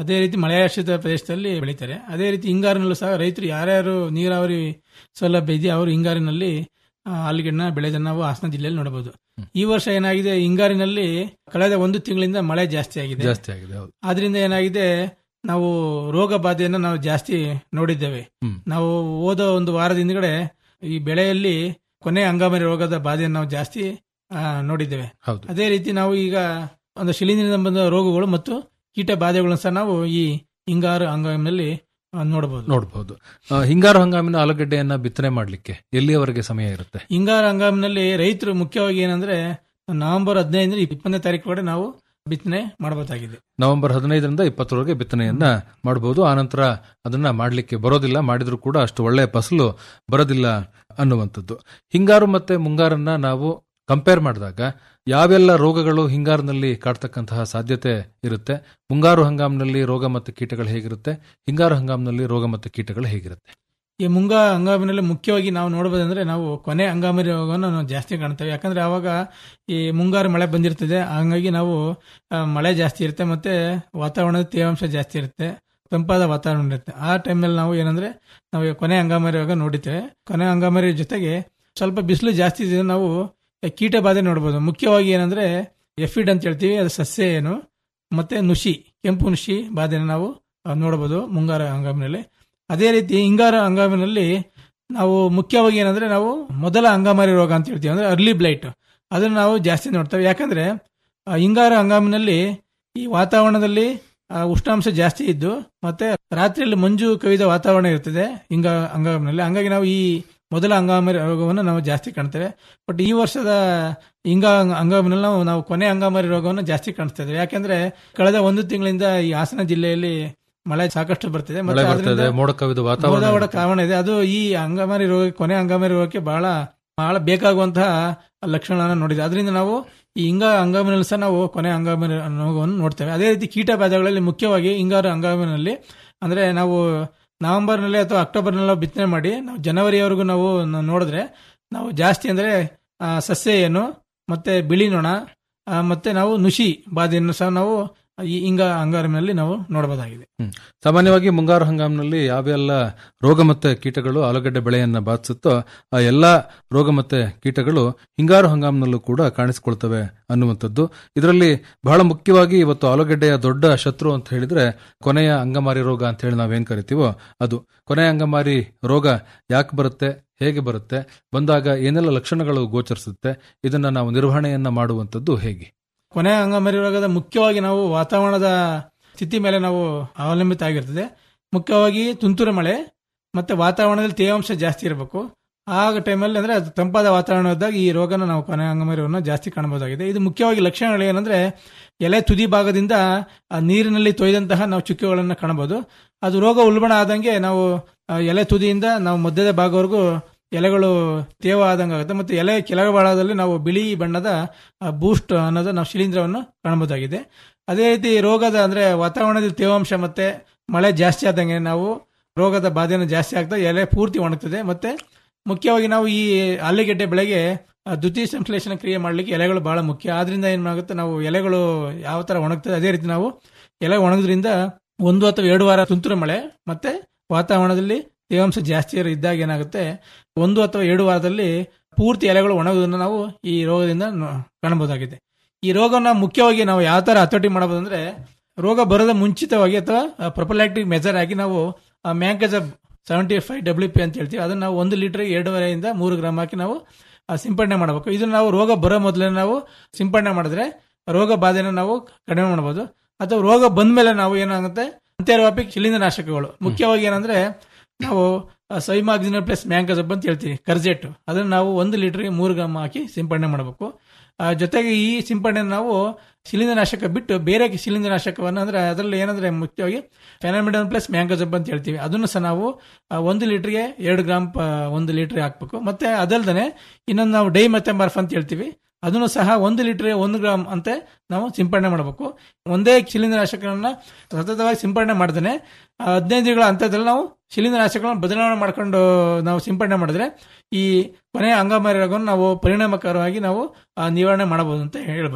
ಅದೇ ರೀತಿ ಮಳೆಯಾಶ್ರಿತ ಪ್ರದೇಶದಲ್ಲಿ ಬೆಳೀತಾರೆ ಅದೇ ರೀತಿ ಹಿಂಗಾರಿನಲ್ಲೂ ಸಹ ರೈತರು ಯಾರ್ಯಾರು ನೀರಾವರಿ ಸೌಲಭ್ಯ ಇದೆಯೋ ಅವರು ಹಿಂಗಾರಿನಲ್ಲಿ ಆ, ಆಲೂಗೆಡ್ಡೆನ ಬೆಳೆದನ್ನ ನಾವು ಹಾಸನ ಜಿಲ್ಲೆಯಲ್ಲಿ ನೋಡಬಹುದು ಈ ವರ್ಷ ಏನಾಗಿದೆ ಹಿಂಗಾರಿನಲ್ಲಿ ಕಳೆದ ಒಂದು ತಿಂಗಳಿಂದ ಮಳೆ ಜಾಸ್ತಿ ಆಗಿದೆ ಜಾಸ್ತಿ ಆಗಿದೆ ಹೌದು ಆದ್ರಿಂದ ಏನಾಗಿದೆ ನಾವು ರೋಗ ಬಾಧೆಯನ್ನು ನಾವು ಜಾಸ್ತಿ ನೋಡಿದ್ದೇವೆ ಹ್ಮ್. ನಾವು ಹೋದ ಒಂದು ವಾರದ ಹಿಂದ್ಗಡೆ ಈ ಬೆಳೆಯಲ್ಲಿ ಕೊನೆ ಹಂಗಾಮಿ ರೋಗದ ಬಾಧೆಯನ್ನು ನಾವು ಜಾಸ್ತಿ ಆ, ನೋಡಿದ್ದೇವೆ ಹೌದು ಅದೇ ರೀತಿ ನಾವು ಈಗ ಒಂದು ಶಿಲೀಂಧ್ರದಿಂದ ಬಂದ ರೋಗಗಳು ಮತ್ತು ಕೀಟ ಬಾಧೆಗಳನ್ನು ಸಹ ನಾವು ಈ ಹಿಂಗಾರು ಹಂಗಾಮಿನಲ್ಲಿ ಆ, ನೋಡಬಹುದು ನೋಡಬಹುದು ಹಿಂಗಾರು ಹಂಗಾಮಿನ ಆಲೂಗಡ್ಡೆಯನ್ನ ಬಿತ್ತನೆ ಮಾಡ್ಲಿಕ್ಕೆ ಎಲ್ಲಿಯವರೆಗೆ ಸಮಯ ಇರುತ್ತೆ ಹಿಂಗಾರು ಹಂಗಾಮಿನಲ್ಲಿ ರೈತರು ಮುಖ್ಯವಾಗಿ ಏನಂದ್ರೆ ನವೆಂಬರ್ ಹದಿನೈದರಿಂದ ಇಪ್ಪತ್ತನೇ ತಾರೀಕು ಕಡೆ ನಾವು ಬಿತ್ತನೆ ಮಾಡಬಹುದಾಗಿದೆ ನವೆಂಬರ್ ಹದಿನೈದರಿಂದ ಇಪ್ಪತ್ತರವರೆಗೆ ಬಿತ್ತನೆಯನ್ನ ಮಾಡಬಹುದು ಆನಂತರ ಅದನ್ನ ಮಾಡಲಿಕ್ಕೆ ಬರೋದಿಲ್ಲ ಮಾಡಿದ್ರೂ ಕೂಡ ಅಷ್ಟು ಒಳ್ಳೆಯ ಫಸಲು ಬರೋದಿಲ್ಲ ಅನ್ನುವಂಥದ್ದು ಹಿಂಗಾರು ಮತ್ತೆ ಮುಂಗಾರನ್ನ ನಾವು ಕಂಪೇರ್ ಮಾಡಿದಾಗ ಯಾವೆಲ್ಲ ರೋಗಗಳು ಹಿಂಗಾರಿನಲ್ಲಿ ಕಾಡ್ತಕ್ಕಂತಹ ಸಾಧ್ಯತೆ ಇರುತ್ತೆ ಮುಂಗಾರು ಹಂಗಾಮಿನಲ್ಲಿ ರೋಗ ಮತ್ತು ಕೀಟಗಳು ಹೇಗಿರುತ್ತೆ ಹಿಂಗಾರು ಹಂಗಾಮಿನಲ್ಲಿ ರೋಗ ಮತ್ತು ಕೀಟಗಳು ಹೇಗಿರುತ್ತೆ ಈ ಮುಂಗಾ ಹಂಗಾಮಿನಲ್ಲಿ ಮುಖ್ಯವಾಗಿ ನಾವು ನೋಡಬಹುದಂದ್ರೆ ನಾವು ಕೊನೆ ಹಂಗಾಮಿ ರೋಗವನ್ನು ನಾವು ಜಾಸ್ತಿ ಕಾಣ್ತೇವೆ ಯಾಕಂದ್ರೆ ಆವಾಗ ಈ ಮುಂಗಾರು ಮಳೆ ಬಂದಿರ್ತದೆ ಹಂಗಾಗಿ ನಾವು ಆ, ಮಳೆ ಜಾಸ್ತಿ ಇರುತ್ತೆ ಮತ್ತೆ ವಾತಾವರಣದ ತೇವಾಂಶ ಜಾಸ್ತಿ ಇರುತ್ತೆ ತಂಪಾದ ವಾತಾವರಣ ಇರುತ್ತೆ ಆ ಟೈಮಲ್ಲಿ ನಾವು ಏನಂದ್ರೆ ನಾವು ಈ ಕೊನೆ ಹಂಗಾಮಿ ರೋಗ ನೋಡಿದ್ದೇವೆ ಕೊನೆ ಹಂಗಾಮಿ ಜೊತೆಗೆ ಸ್ವಲ್ಪ ಬಿಸಿಲು ಜಾಸ್ತಿ ಇದೆ ನಾವು ಕೀಟ ಬಾಧೆ ನೋಡಬಹುದು ಮುಖ್ಯವಾಗಿ ಏನಂದ್ರೆ ಎಫಿಡ್ ಅಂತ ಹೇಳ್ತೀವಿ ಅದು ಸಸ್ಯ ಏನು ಮತ್ತೆ ನುಷಿ ಕೆಂಪು ನುಷಿ ಬಾಧೆನ ನಾವು ಆ, ನೋಡಬಹುದು ಮುಂಗಾರು ಹಂಗಾಮಿನಲ್ಲಿ ಅದೇ ರೀತಿ ಹಿಂಗಾರ ಹಂಗಾಮಿನಲ್ಲಿ ನಾವು ಮುಖ್ಯವಾಗಿ ಏನಂದ್ರೆ ನಾವು ಮೊದಲ ಹಂಗಾಮಾರಿ ರೋಗ ಅಂತ ಹೇಳ್ತೀವಿ ಅಂದ್ರೆ ಅರ್ಲಿ ಬ್ಲೈಟ್ ಅದನ್ನು ನಾವು ಜಾಸ್ತಿ ನೋಡ್ತೇವೆ ಯಾಕಂದ್ರೆ ಆ, ಹಿಂಗಾರ ಹಂಗಾಮಿನಲ್ಲಿ ಈ ವಾತಾವರಣದಲ್ಲಿ ಆ, ಉಷ್ಣಾಂಶ ಜಾಸ್ತಿ ಇದ್ದು ಮತ್ತೆ ರಾತ್ರಿಯಲ್ಲಿ ಮಂಜು ಕವಿದ ವಾತಾವರಣ ಇರ್ತದೆ ಹಿಂಗ ಹಂಗಾಮಿನಲ್ಲಿ ಹಂಗಾಗಿ ನಾವು ಈ ಮೊದಲ ಹಂಗಾಮಿ ರೋಗವನ್ನು ನಾವು ಜಾಸ್ತಿ ಕಾಣ್ತೇವೆ ಬಟ್ ಈ ವರ್ಷದ ಹಿಂಗ ಹಂಗಾಮಿನಲ್ಲಿ ನಾವು ನಾವು ಕೊನೆ ಹಂಗಾಮಿ ರೋಗವನ್ನು ಜಾಸ್ತಿ ಕಾಣಿಸ್ತಾ ಇದ್ದೇವೆ ಯಾಕಂದ್ರೆ ಕಳೆದ ಒಂದು ತಿಂಗಳಿಂದ ಈ ಹಾಸನ ಜಿಲ್ಲೆಯಲ್ಲಿ ಮಳೆ ಸಾಕಷ್ಟು ಬರ್ತಿದೆ ಮಳೆ ಮತ್ತೆ ಬರ್ತದೆ ಅದರಿಂದ ಮೋಡ ಕವಿದ ವಾತಾವರಣ ಮೋಡ ಕಾರಣ ಇದೆ ಅದು ಈ ಹಂಗಾಮಾರಿ ರೋಗ ಕೊನೆ ಹಂಗಾಮಾರಿ ರೋಗಕ್ಕೆ ಬಹಳ ಬಹಳ ಬೇಕಾಗುವಂತಹ ಲಕ್ಷಣಗಳನ್ನು ನೋಡಿದೆ ಅದರಿಂದ ನಾವು ಈ ಹಿಂಗ ಹಂಗಾಮಿನಲ್ಲಿ ಸಹ ನಾವು ಕೊನೆ ಹಂಗಾಮಿನ ರೋಗವನ್ನು ನೋಡ್ತೇವೆ ಅದೇ ರೀತಿ ಕೀಟ ಬಾಧೆಗಳಲ್ಲಿ ಮುಖ್ಯವಾಗಿ ಹಿಂಗಾರು ಹಂಗಾಮಿನಲ್ಲಿ ಅಂದ್ರೆ ನಾವು ನವೆಂಬರ್ನಲ್ಲಿ ಅಥವಾ ಅಕ್ಟೋಬರ್ನಲ್ಲಿ ನಾವು ಬಿತ್ತನೆ ಮಾಡಿ ನಾವು ಜನವರಿವರೆಗೂ ನಾವು ನ- ನೋಡಿದ್ರೆ ನಾವು ಜಾಸ್ತಿ ಅಂದ್ರೆ ಆ, ಸಸ್ಯ ಏನು ಮತ್ತೆ ಬಿಳಿ ನೊಣ ಆ, ಮತ್ತೆ ನಾವು ನುಷಿ ಬಾಧೆಯನ್ನು ಸಹ ನಾವು ಈ ಹಿಂಗ ಹಂಗಾಮಿನಲ್ಲಿ ನಾವು ನೋಡಬಹುದಾಗಿದೆ ಹ್ಮ್. ಸಾಮಾನ್ಯವಾಗಿ ಮುಂಗಾರು ಹಂಗಾಮಿನಲ್ಲಿ ಯಾವೆಲ್ಲ ರೋಗ ಮತ್ತೆ ಕೀಟಗಳು ಆಲೂಗಡ್ಡೆ ಬೆಳೆಯನ್ನ ಬಾಧಿಸುತ್ತೋ ಆ ಎಲ್ಲಾ ರೋಗ ಮತ್ತೆ ಕೀಟಗಳು ಹಿಂಗಾರು ಹಂಗಾಮಿನಲ್ಲೂ ಕೂಡ ಕಾಣಿಸಿಕೊಳ್ತವೆ ಅನ್ನುವಂಥದ್ದು ಇದರಲ್ಲಿ ಬಹಳ ಮುಖ್ಯವಾಗಿ ಇವತ್ತು ಆಲೂಗಡ್ಡೆಯ ದೊಡ್ಡ ಶತ್ರು ಅಂತ ಹೇಳಿದ್ರೆ ಕೊನೆಯ ಅಂಗಮಾರಿ ರೋಗ ಅಂತ ಹೇಳಿ ನಾವೇನ್ ಕರಿತೀವೋ ಅದು ಕೊನೆಯ ಅಂಗಮಾರಿ ರೋಗ ಯಾಕೆ ಬರುತ್ತೆ ಹೇಗೆ ಬರುತ್ತೆ ಬಂದಾಗ ಏನೆಲ್ಲ ಲಕ್ಷಣಗಳು ಗೋಚರಿಸುತ್ತೆ ಇದನ್ನ ನಾವು ನಿರ್ವಹಣೆಯನ್ನ ಮಾಡುವಂಥದ್ದು ಹೇಗೆ ಕೊನೆ ಅಂಗಮಾರಿ ರೋಗದ ಮುಖ್ಯವಾಗಿ ನಾವು ವಾತಾವರಣದ ಸ್ಥಿತಿ ಮೇಲೆ ನಾವು ಅವಲಂಬಿತ ಆಗಿರ್ತದೆ ಮುಖ್ಯವಾಗಿ ತುಂತುರು ಮಳೆ ಮತ್ತೆ ವಾತಾವರಣದಲ್ಲಿ ತೇವಾಂಶ ಜಾಸ್ತಿ ಇರಬೇಕು ಆಗ ಟೈಮಲ್ಲಿ ಅಂದ್ರೆ ಅದು ತಂಪಾದ ವಾತಾವರಣ ಇದ್ದಾಗ ಈ ರೋಗನ ನಾವು ಕೊನೆ ಅಂಗಮಾರಿಯನ್ನು ಜಾಸ್ತಿ ಕಾಣಬಹುದಾಗಿದೆ ಇದು ಮುಖ್ಯವಾಗಿ ಲಕ್ಷಣಗಳು ಏನಂದ್ರೆ ಎಲೆ ತುದಿ ಭಾಗದಿಂದ ಆ ನೀರಿನಲ್ಲಿ ತೊಯ್ದಂತಹ ನಾವು ಚುಕ್ಕೆಗಳನ್ನು ಕಾಣಬಹುದು ಅದು ರೋಗ ಉಲ್ಬಣ ಆದಂಗೆ ನಾವು ಆ ಎಲೆ ತುದಿಯಿಂದ ನಾವು ಮಧ್ಯದ ಭಾಗವರೆಗೂ ಎಲೆಗಳು ತೇವ ಆದಂಗೆ ಆಗುತ್ತೆ ಮತ್ತೆ ಎಲೆ ಕೆಳಭಾಗದಲ್ಲಿ ನಾವು ಬಿಳಿ ಬಣ್ಣದ ಬೂಸ್ಟ್ ಅನ್ನೋದು ನಾವು ಶಿಲೀಂಧ್ರವನ್ನು ಕಾಣಬಹುದಾಗಿದೆ ಅದೇ ರೀತಿ ರೋಗದ ಅಂದ್ರೆ ವಾತಾವರಣದ ತೇವಾಂಶ ಮತ್ತೆ ಮಳೆ ಜಾಸ್ತಿ ಆದಂಗೆ ನಾವು ರೋಗದ ಬಾಧೆಯನ್ನು ಜಾಸ್ತಿ ಆಗ್ತಾ ಎಲೆ ಪೂರ್ತಿ ಒಣಗ್ತದೆ ಮತ್ತೆ ಮುಖ್ಯವಾಗಿ ನಾವು ಈ ಆಲೂಗೆಡ್ಡೆ ಬೆಳೆಗೆ ಆ, ದ್ವಿತೀಯ ಸಂಶ್ಲೇಷಣೆ ಕ್ರಿಯೆ ಮಾಡಲಿಕ್ಕೆ ಎಲೆಗಳು ಬಹಳ ಮುಖ್ಯ ಆದ್ರಿಂದ ಏನಾಗುತ್ತೆ ನಾವು ಎಲೆಗಳು ಯಾವ ತರ ಒಣಗ್ತದೆ ಅದೇ ರೀತಿ ನಾವು ಎಲೆ ಒಣಗೋದ್ರಿಂದ ಒಂದು ಅಥವಾ ಎರಡು ವಾರ ತುಂತುರು ಮಳೆ ಮತ್ತೆ ವಾತಾವರಣದಲ್ಲಿ ತೇವಾಂಶ ಜಾಸ್ತಿ ಇರೋ- ಇದ್ದಾಗ ಏನಾಗುತ್ತೆ ಒಂದು ಅಥವಾ ಎರಡು ವಾರದಲ್ಲಿ ಪೂರ್ತಿ ಎಲೆಗಳು ಒಣಗೋದನ್ನು ನಾವು ಈ ರೋಗದಿಂದ ನೋ- ಕಾಣಬಹುದಾಗಿದೆ ಈ ರೋಗನ ಮುಖ್ಯವಾಗಿ ನಾವು ಯಾವ ತರ ಹತೋಟಿ ಮಾಡಬಹುದು ಅಂದ್ರೆ ರೋಗ ಬರದ ಮುಂಚಿತವಾಗಿ ಅಥವಾ ಪ್ರೊಪಲ್ಯಾಕ್ಟಿಕ್ ಮೆಜರ್ ಆಗಿ ನಾವು mancozeb seventy five W P ಅಂತ ಹೇಳ್ತೀವಿ ಅದನ್ನ ನಾವು ಒಂದು ಲೀಟರ್ ಎರಡೂವರೆಯಿಂದ ಮೂರು ಗ್ರಾಮ್ ಹಾಕಿ ನಾವು ಆ, ಸಿಂಪಡಣೆ ಮಾಡಬೇಕು ಇದನ್ನ ನಾವು ರೋಗ ಬರೋ ಮೊದಲೇ ನಾವು ಸಿಂಪಡಣೆ ಮಾಡಿದ್ರೆ ರೋಗ ಬಾಧೆನ ನಾವು ಕಡಿಮೆ ಮಾಡಬಹುದು ಅಥವಾ ರೋಗ ಬಂದ ಮೇಲೆ ನಾವು ಏನಾಗುತ್ತೆ ಅಂತ್ಯವ್ಯಾಪಿ ಶಿಲೀಂಧ್ರನಾಶಕಗಳು ಮುಖ್ಯವಾಗಿ ಏನಂದ್ರೆ ನಾವು ಸೈಮಾಕ್ಸಿನಲ್ ಪ್ಲಸ್ ಮ್ಯಾಂಕಜಬ್ ಅಂತ ಹೇಳ್ತೀವಿ ಕರ್ಜೆಟ್ ಅದನ್ನ ನಾವು ಒಂದು ಲೀಟರ್ಗೆ ಮೂರು ಗ್ರಾಮ್ ಹಾಕಿ ಸಿಂಪಡಣೆ ಮಾಡಬೇಕು ಆ, ಜೊತೆಗೆ ಈ ಸಿಂಪಡಣೆ ನಾವು ಶಿಲೀಂಧ್ರನಾಶಕ ಬಿಟ್ಟು ಬೇರೆ ಶಿಲೀಂಧ್ರನಾಶಕವನ್ನು ಅಂದ್ರೆ ಅದರಲ್ಲಿ ಏನಂದ್ರೆ ಮುಖ್ಯವಾಗಿ ಫೆನಾಮಿಡನ್ ಪ್ಲಸ್ ಮ್ಯಾಂಗಜಬ್ ಅಂತ ಹೇಳ್ತೀವಿ ಅದನ್ನು ಸಹ ನಾವು ಆ, ಒಂದು ಲೀಟರ್ಗೆ ಎರಡು ಗ್ರಾಮ್ ಪ- ಒಂದು ಲೀಟರ್ ಹಾಕ್ಬೇಕು ಮತ್ತೆ ಅದಲ್ದೇ ಇನ್ನೊಂದು ನಾವು ಡೈ ಮೆಥಂಬರ್ಫ್ ಅಂತ ಹೇಳ್ತೀವಿ ಅದನ್ನು ಸಹ ಒಂದು ಲೀಟರ್ ಒಂದು ಗ್ರಾಮ್ ಅಂತ ನಾವು ಸಿಂಪಡಣೆ ಮಾಡಬೇಕು ಒಂದೇ ಶಿಲೀಂಧ್ರನಾಶಕಗಳನ್ನ ಸತತವಾಗಿ ಸಿಂಪಡಣೆ ಮಾಡ್ದೇನೆ ಆ, ಹದಿನೈದು ದಿನಗಳ ಹಂತದಲ್ಲಿ ನಾವು ಶಿಲೀಂಧ್ರನಾಶಕಗಳನ್ನು ಬದಲಾವಣೆ ಮಾಡ್ಕೊಂಡು ನಾವು ಸಿಂಪಡಣೆ ಮಾಡಿದ್ರೆ ಈ ಕೊನೆಯ ಅಂಗಮಾರಿ ರೋಗವನ್ನು ನಾವು ಪರಿಣಾಮಕಾರವಾಗಿ ನಾವು ಆ, ನಿವಾರಣೆ ಮಾಡಬಹುದು ಅಂತ ಹೇಳ್ಬೋದು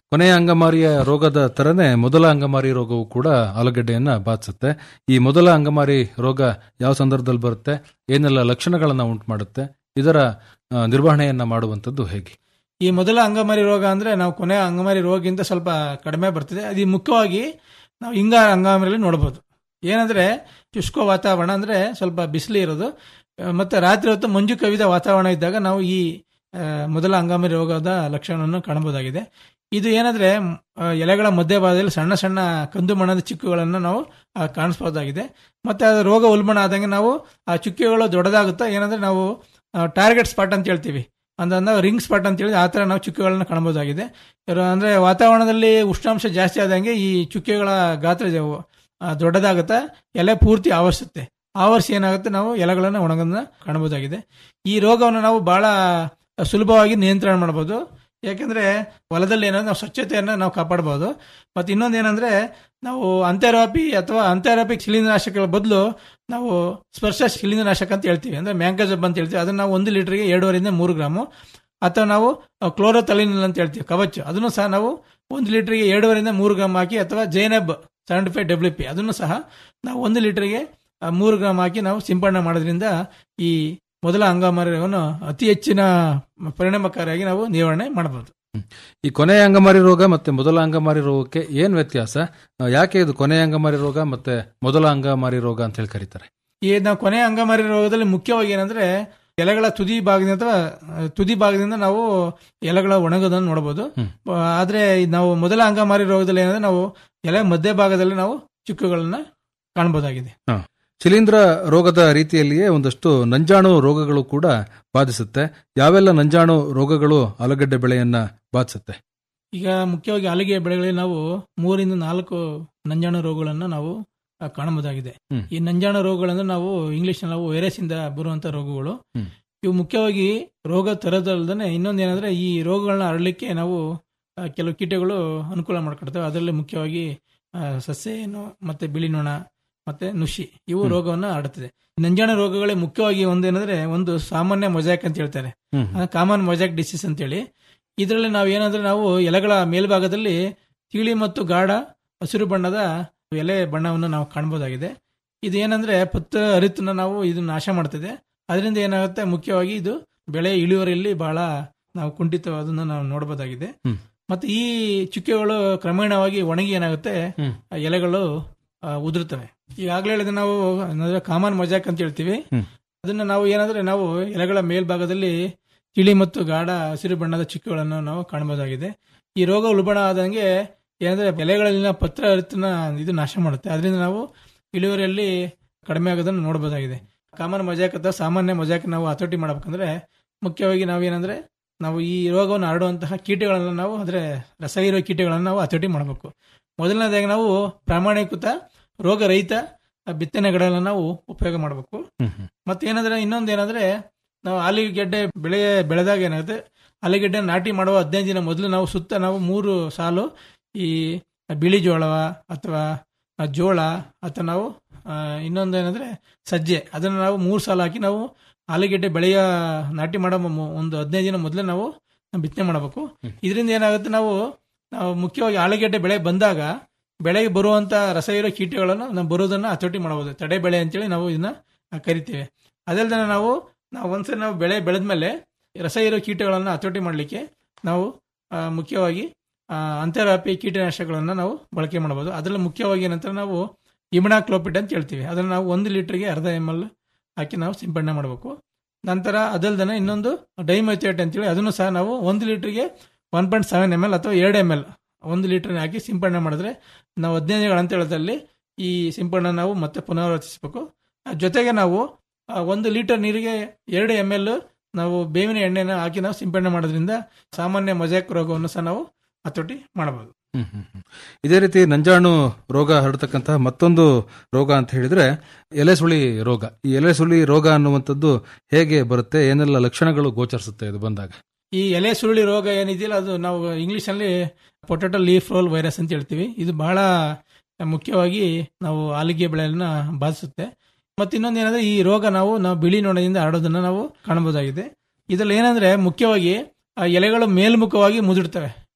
ಕೊನೆಯ ಅಂಗಮಾರಿಯ ರೋಗದ ತರನೇ ಮೊದಲ ಅಂಗಮಾರಿ ರೋಗವು ಕೂಡ ಆಲೂಗಡ್ಡೆಯನ್ನ ಬಾಧಿಸುತ್ತೆ ಈ ಮೊದಲ ಅಂಗಮಾರಿ ರೋಗ ಯಾವ ಸಂದರ್ಭದಲ್ಲಿ ಬರುತ್ತೆ ಏನೆಲ್ಲ ಲಕ್ಷಣಗಳನ್ನ ಉಂಟು ಮಾಡುತ್ತೆ ಇದರ ಆ, ನಿರ್ವಹಣೆಯನ್ನ ಮಾಡುವಂತದ್ದು ಹೇಗೆ ಈ ಮೊದಲ ಅಂಗಮಾರಿ ರೋಗ ಅಂದ್ರೆ ನಾವು ಕೊನೆಯ ಅಂಗಮಾರಿ ರೋಗಕ್ಕಿಂತ ಸ್ವಲ್ಪ ಕಡಿಮೆ ಬರ್ತದೆ ಅದು ಮುಖ್ಯವಾಗಿ ನಾವು ಹಿಂಗಾರ ಅಂಗಮಾರಿಯಲ್ಲಿ ನೋಡಬಹುದು ಏನಂದ್ರೆ ಶುಷ್ಕ ವಾತಾವರಣ ಅಂದ್ರೆ ಸ್ವಲ್ಪ ಬಿಸಿಲು ಇರೋದು ಆ, ಮತ್ತೆ ರಾತ್ರಿ ಹೊತ್ತು ಮಂಜು ಕವಿದ ವಾತಾವರಣ ಇದ್ದಾಗ ನಾವು ಈ ಆ, ಮೊದಲ ಅಂಗಾಮಿ ರೋಗದ ಲಕ್ಷಣವನ್ನು ಕಾಣಬಹುದಾಗಿದೆ ಇದು ಏನಂದ್ರೆ ಮ್, ಆ, ಎಲೆಗಳ ಮಧ್ಯಭಾಗದಲ್ಲಿ ಸಣ್ಣ ಸಣ್ಣ ಕಂದು ಮಣ್ಣದ ಚಿಕ್ಕುಗಳನ್ನು ನಾವು ಆ, ಕಾಣಿಸಬಹುದಾಗಿದೆ ಮತ್ತೆ ಅದು ರೋಗ ಉಲ್ಬಣ ಆದಂಗೆ ನಾವು ಆ ಚುಕ್ಕೆಗಳು ದೊಡ್ಡದಾಗುತ್ತಾ ಏನಂದ್ರೆ ನಾವು ಟಾರ್ಗೆಟ್ ಸ್ಪಾಟ್ ಅಂತ ಹೇಳ್ತೀವಿ ಅಂದ್ರೆ ರಿಂಗ್ ಸ್ಪಾಟ್ ಅಂತ ಹೇಳಿ ಆ ತರ ನಾವು ಚುಕ್ಕೆಗಳನ್ನ ಕಾಣಬಹುದಾಗಿದೆ ಇವ್ರು ಅಂದ್ರೆ ವಾತಾವರಣದಲ್ಲಿ ಉಷ್ಣಾಂಶ ಜಾಸ್ತಿ ಆದಂಗೆ ಈ ಚುಕ್ಕೆಗಳ ಗಾತ್ರ ಜ- ಆ, ದೊಡ್ಡದಾಗುತ್ತಾ ಎಲೆ ಪೂರ್ತಿ ಆವರಿಸುತ್ತೆ ಆವರಿಸಿ ಏನಾಗುತ್ತೆ ನಾವು ಎಲೆಗಳನ್ನು ಒಣಗೋದನ್ನ ಕಾಣಬಹುದಾಗಿದೆ ಈ ರೋಗವನ್ನು ನಾವು ಬಹಳ ಸುಲಭವಾಗಿ ನಿಯಂತ್ರಣ ಮಾಡಬಹುದು ಯಾಕೆಂದ್ರೆ ಹೊಲದಲ್ಲಿ ಏನಂದ್ರೆ ನಾವು ಸ್ವಚ್ಛತೆಯನ್ನ ನಾವು ಕಾಪಾಡಬಹುದು ಮತ್ತೆ ಇನ್ನೊಂದು ಏನಂದ್ರೆ ನಾವು ಅಂತ್ಯರಾಪಿ ಅಥವಾ ಅಂತ್ಯರಾಪಿಕ್ ಶಿಲೀಂಧ್ರನಾಶಕಗಳ ಬದಲು ನಾವು ಸ್ಪರ್ಶ ಶಿಲೀಂಧ್ರನಾಶಕ ಅಂತ ಹೇಳ್ತೀವಿ ಅಂದ್ರೆ ಮ್ಯಾಂಕಜಬ್ ಅಂತ ಹೇಳ್ತೀವಿ ಅದನ್ನ ನಾವು ಒಂದು ಲೀಟರ್ಗೆ ಎರಡೂವರೆಯಿಂದ ಮೂರು ಗ್ರಾಮು ಅಥವಾ ನಾವು ಕ್ಲೋರೋತಲಿನಿಲ್ ಅಂತ ಹೇಳ್ತೀವಿ ಕವಚ್ ಅದನ್ನು ಸಹ ನಾವು ಒಂದು ಲೀಟರ್ಗೆ ಎರಡೂವರೆಯಿಂದ ಮೂರು ಗ್ರಾಮ್ ಹಾಕಿ ಅಥವಾ zineb seventy five W P ಅದನ್ನು ಸಹ ನಾವು ಒಂದು ಲೀಟರ್ಗೆ ಆ, ಮೂರು ಗ್ರಾಮ್ ಹಾಕಿ ನಾವು ಸಿಂಪಡಣೆ ಮಾಡೋದ್ರಿಂದ ಈ ಮೊದಲ ಅಂಗಾಮಾರಿಯನ್ನು ಅತಿ ಹೆಚ್ಚಿನ ಪರಿಣಾಮಕಾರಿಯಾಗಿ ನಾವು ನಿವಾರಣೆ ಮಾಡಬಹುದು ಈ ಕೊನೆಯ ಅಂಗಮಾರಿ ರೋಗ ಮತ್ತೆ ಮೊದಲ ಅಂಗಮಾರಿ ರೋಗಕ್ಕೆ ಏನ್ ವ್ಯತ್ಯಾಸ ಆ, ಯಾಕೆ ಇದು ಕೊನೆಯ ಅಂಗಮಾರಿ ರೋಗ ಮತ್ತೆ ಮೊದಲ ಅಂಗಮಾರಿ ರೋಗ ಅಂತ ಹೇಳಿ ಕರೀತಾರೆ ಈ ನಾವು ಕೊನೆಯ ಅಂಗಮಾರಿ ರೋಗದಲ್ಲಿ ಮುಖ್ಯವಾಗಿ ಏನಂದ್ರೆ ಎಲೆಗಳ ತುದಿ ಭಾಗದಿಂದ ಅಥವಾ ಆ, ತುದಿ ಭಾಗದಿಂದ ನಾವು ಎಲೆಗಳ ಒಣಗೋದನ್ನು ನೋಡಬಹುದು ಆ, ಆದ್ರೆ ಈ ನಾವು ಮೊದಲ ಅಂಗಮಾರಿ ರೋಗದಲ್ಲಿ ಏನಂದ್ರೆ ನಾವು ಎಲೆ ಮಧ್ಯ ಭಾಗದಲ್ಲಿ ನಾವು ಚುಕ್ಕುಗಳನ್ನ ಕಾಣಬಹುದಾಗಿದೆ ಹ. ಶಿಲೀಂಧ್ರ ರೋಗದ ರೀತಿಯಲ್ಲಿಯೇ ಒಂದಷ್ಟು ನಂಜಾಣು ರೋಗಗಳು ಕೂಡ ಬಾಧಿಸುತ್ತೆ ಯಾವೆಲ್ಲ ನಂಜಾಣು ರೋಗಗಳು ಆಲೂಗಡ್ಡೆ ಬೆಳೆಯನ್ನ ಬಾಧಿಸುತ್ತೆ ಈಗ ಮುಖ್ಯವಾಗಿ ಆಲೂಗೆ ಬೆಳೆಗಳಲ್ಲಿ ನಾವು ಮೂರಿಂದ ನಾಲ್ಕು ನಂಜಾಣು ರೋಗಗಳನ್ನ ನಾವು ಆ, ಕಾಣಬಹುದಾಗಿದೆ ಹ್ಮ್. ಈ ನಂಜಾಣು ರೋಗಗಳಂದ್ರೆ ನಾವು ಇಂಗ್ಲಿಷ್ ನಾವು ವೈರಸ್ ಇಂದ ಬರುವಂತ ರೋಗಗಳು ಹ್ಮ್. ಇವು ಮುಖ್ಯವಾಗಿ ರೋಗ ತರೋದಲ್ದೇ ಇನ್ನೊಂದು ಏನಂದ್ರೆ ಈ ರೋಗಗಳನ್ನ ಹರಡಲಿಕ್ಕೆ ನಾವು ಆ, ಕೆಲವು ಕೀಟಗಳು ಅನುಕೂಲ ಮಾಡ್ಕೊಡ್ತವೆ ಅದರಲ್ಲಿ ಮುಖ್ಯವಾಗಿ ಆ, ಸಸ್ಯ ಏನು ಮತ್ತೆ ಬಿಳಿ ನೊಣ ಮತ್ತೆ ನುಷಿ ಇವು ಹ್ಮ್. ರೋಗವನ್ನ ಹರಡುತ್ತದೆ ನಂಜಾಣು ರೋಗಗಳೇ ಮುಖ್ಯವಾಗಿ ಒಂದೇನಂದ್ರೆ ಒಂದು ಸಾಮಾನ್ಯ ಮೊಜಾಕ್ ಅಂತ ಹೇಳ್ತಾರೆ ಹ್ಮ್. ಕಾಮನ್ ಮೊಜಾಕ್ ಡಿಸೀಸ್ ಅಂತೇಳಿ ಇದರಲ್ಲಿ ನಾವು ಏನಂದ್ರೆ ನಾವು ಎಲೆಗಳ ಮೇಲ್ಭಾಗದಲ್ಲಿ ತಿಳಿ ಮತ್ತು ಗಾಢ ಹಸಿರು ಬಣ್ಣದ ಎಲೆ ಬಣ್ಣವನ್ನು ನಾವು ಕಾಣಬಹುದಾಗಿದೆ ಇದು ಏನಂದ್ರೆ ಪತ್ತ ಹರಿತನ್ನ ನಾವು ಇದು ನಾಶ ಮಾಡ್ತದೆ ಅದರಿಂದ ಏನಾಗುತ್ತೆ ಮುಖ್ಯವಾಗಿ ಇದು ಬೆಳೆ ಇಳುವರಿಯಲ್ಲಿ ಬಹಳ ನಾವು ಕುಂಠಿತವಾದನ್ನ ನಾವು ನೋಡಬಹುದಾಗಿದೆ ಹ್ಮ್. ಮತ್ತೆ ಈ ಚುಕ್ಕೆಗಳು ಕ್ರಮೇಣವಾಗಿ ಒಣಗಿ ಏನಾಗುತ್ತೆ ಹ್ಮ್. ಆ ಎಲೆಗಳು ಆ, ಉದುರುತ್ತವೆ ಈಗಾಗಲೇ ಹೇಳಿದ ನಾವು ಏನಂದ್ರೆ ಕಾಮನ್ ಮೊಜಾಕ್ ಅಂತ ಹೇಳ್ತೀವಿ ಹ್ಮ್. ಅದನ್ನ ನಾವು ಏನಂದ್ರೆ ನಾವು ಎಲೆಗಳ ಮೇಲ್ಭಾಗದಲ್ಲಿ ತಿಳಿ ಮತ್ತು ಗಾಢ ಹಸಿರು ಬಣ್ಣದ ಚುಕ್ಕೆಗಳನ್ನು ನಾವು ಕಾಣಬಹುದಾಗಿದೆ ಈ ರೋಗ ಉಲ್ಬಣ ಆದಂಗೆ ಏನಂದ್ರೆ ಎಲೆಗಳಲ್ಲಿನ ಪತ್ರ ಹರಿತನ ಇದು ನಾಶ ಮಾಡುತ್ತೆ ಅದರಿಂದ ನಾವು ಇಳುವರಿಯಲ್ಲಿ ಕಡಿಮೆ ಆಗೋದನ್ನು ನೋಡಬಹುದಾಗಿದೆ ಕಾಮನ್ ಮೊಜಾಕ್ ಅಥವಾ ಸಾಮಾನ್ಯ ಮೊಜಾಕ್ ನಾವು ಹತೋಟಿ ಮಾಡ್ಬೇಕಂದ್ರೆ ಮುಖ್ಯವಾಗಿ ನಾವೇನಂದ್ರೆ ನಾವು ಈ ರೋಗವನ್ನು ಹರಡುವಂತಹ ಕೀಟಗಳನ್ನು ನಾವು ಅಂದ್ರೆ ರಸ ಇರೋ ಕೀಟಗಳನ್ನು ನಾವು ಹತೋಟಿ ಮಾಡಬೇಕು ಮೊದಲನೇದಾಗಿ ನಾವು ಪ್ರಾಮಾಣಿಕೃತ ರೋಗರಹಿತ ಬಿತ್ತನೆಗಳನ್ನು ನಾವು ಉಪಯೋಗ ಮಾಡಬೇಕು ಹ್ಮ್ ಹ್ಮ್. ಮತ್ತೇನಂದ್ರೆ ಇನ್ನೊಂದು ಏನಂದ್ರೆ ನಾವು ಆಲೂಗೆಡ್ಡೆ ಬೆಳೆ ಬೆಳೆದಾಗ ಏನಾಗುತ್ತೆ ಆಲೂಗೆಡ್ಡೆ ನಾಟಿ ಮಾಡುವ ಹದಿನೈದು ದಿನ ಮೊದಲು ನಾವು ಸುತ್ತ ನಾವು ಮೂರು ಸಾಲು ಈ ಬಿಳಿ ಜೋಳವ ಅಥವಾ ಆ, ಜೋಳ ಅಥವಾ ನಾವು ಆ, ಇನ್ನೊಂದು ಏನಂದ್ರೆ ಸಜ್ಜೆ ಅದನ್ನ ನಾವು ಮೂರು ಸಾಲು ಹಾಕಿ ನಾವು ಆಲೂಗೆಡ್ಡೆ ಬೆಳೆಯ ನಾಟಿ ಮಾಡೋ ಮು- ಒಂದು ಹದಿನೈದು ದಿನ ಮೊದಲೇ ನಾವು ಬಿತ್ತನೆ ಮಾಡಬೇಕು ಇದರಿಂದ ಏನಾಗುತ್ತೆ ನಾವು ನಾವು ಮುಖ್ಯವಾಗಿ ಆಲೂಗೆಡ್ಡೆ ಬೆಳೆ ಬಂದಾಗ ಬೆಳೆಗೆ ಬರುವಂತ ರಸ ಇರೋ ಕೀಟಗಳನ್ನು ನಾವು ಬರೋದನ್ನ ಹತೋಟಿ ಮಾಡಬಹುದು ತಡೆ ಬೆಳೆ ಅಂತೇಳಿ ನಾವು ಇದನ್ನ ಕರಿತೇವೆ ಅದಲ್ದೆ ನಾವು ನಾವು ಒಂದ್ಸರಿ ನಾವು ಬೆಳೆ ಬೆಳೆದ್ಮೇಲೆ ರಸ ಇರೋ ಕೀಟಗಳನ್ನು ಹತೋಟಿ ಮಾಡಲಿಕ್ಕೆ ನಾವು ಆ, ಮುಖ್ಯವಾಗಿ ಆ, ಅಂತರ್ವ್ಯಾಪಿ ಕೀಟನಾಶಕಗಳನ್ನು ನಾವು ಬಳಕೆ ಮಾಡಬಹುದು ಅದರಲ್ಲಿ ಮುಖ್ಯವಾಗಿ ಏನಂತ ನಾವು ಇಮಿನಾಕ್ಲೋಪಿಡ್ ಅಂತ ಹೇಳ್ತೀವಿ ಅದನ್ನು ನಾವು ಒಂದು ಲೀಟರ್ಗೆ ಅರ್ಧ ಎಮ್ ಎಲ್ ಹಾಕಿ ನಾವು ಸಿಂಪಡಣೆ ಮಾಡಬೇಕು ನಂತರ ಅದಲ್ದನೆ ಇನ್ನೊಂದು ಡೈಮೈಥೇಟ್ ಅಂತೇಳಿ ಅದನ್ನು ಸಹ ನಾವು ಒಂದು ಲೀಟರ್ಗೆ one point seven M L ಅಥವಾ ಎರಡು ಎಮ್ ಎಲ್ ಒಂದು ಲೀಟರ್ ಹಾಕಿ ಸಿಂಪಡಣೆ ಮಾಡಿದ್ರೆ ನಾವು ಹದಿನೈದು ಅಂತೇಳದಲ್ಲಿ ಈ ಸಿಂಪಡಣೆ ನಾವು ಮತ್ತೆ ಪುನರಾವರ್ತಿಸಬೇಕು ಆ ಜೊತೆಗೆ ನಾವು ಆ, ಒಂದು ಲೀಟರ್ ನೀರಿಗೆ ಎರಡು ಎಮ್ ಎಲ್ ನಾವು ಬೇವಿನ ಎಣ್ಣೆನ ಹಾಕಿ ನಾವು ಸಿಂಪಡಣೆ ಮಾಡೋದ್ರಿಂದ ಸಾಮಾನ್ಯ ಮೊಜಾಕ್ ರೋಗವನ್ನು ಸಹ ನಾವು ಹತೋಟಿ ಮಾಡಬಹುದು ಹ್ಮ್ ಹ್ಮ್ ಹ್ಮ್. ಇದೇ ರೀತಿ ನಂಜಾಣು ರೋಗ ಹರಡ್ತಕ್ಕಂತಹ ಮತ್ತೊಂದು ರೋಗ ಅಂತ ಹೇಳಿದ್ರೆ ಎಲೆ ಸುಳಿ ರೋಗ ಈ ಎಲೆ ಸುಳಿ ರೋಗ ಅನ್ನುವಂಥದ್ದು ಹೇಗೆ ಬರುತ್ತೆ ಏನೆಲ್ಲ ಲಕ್ಷಣಗಳು ಗೋಚರಿಸುತ್ತೆ ಇದು ಬಂದಾಗ ಈ ಎಲೆ ಸುರುಳಿ ರೋಗ ಏನಿದೆಯಲ್ಲ ಅದು ನಾವು ಇಂಗ್ಲಿಷ್ ನಲ್ಲಿ ಪೊಟೆಟೋ ಲೀಫ್ ರೋಲ್ ವೈರಸ್ ಅಂತ ಹೇಳ್ತೀವಿ ಇದು ಬಹಳ ಮುಖ್ಯವಾಗಿ ನಾವು ಆಲೂಗೆ ಬೆಳೆಯನ್ನ ಬಾಧಿಸುತ್ತೆ ಮತ್ತೆ ಇನ್ನೊಂದು ಏನಂದ್ರೆ ಈ ರೋಗ ನಾವು ನಾವು ಬಿಳಿ ನೊಣದಿಂದ ಹರಡೋದನ್ನ ನಾವು ಕಾಣಬಹುದಾಗಿದೆ ಇದರಲ್ಲಿ ಏನಂದ್ರೆ ಮುಖ್ಯವಾಗಿ ಆ ಎಲೆಗಳು ಮೇಲ್ಮುಖವಾಗಿ ಮುದುಡ್ತವೆ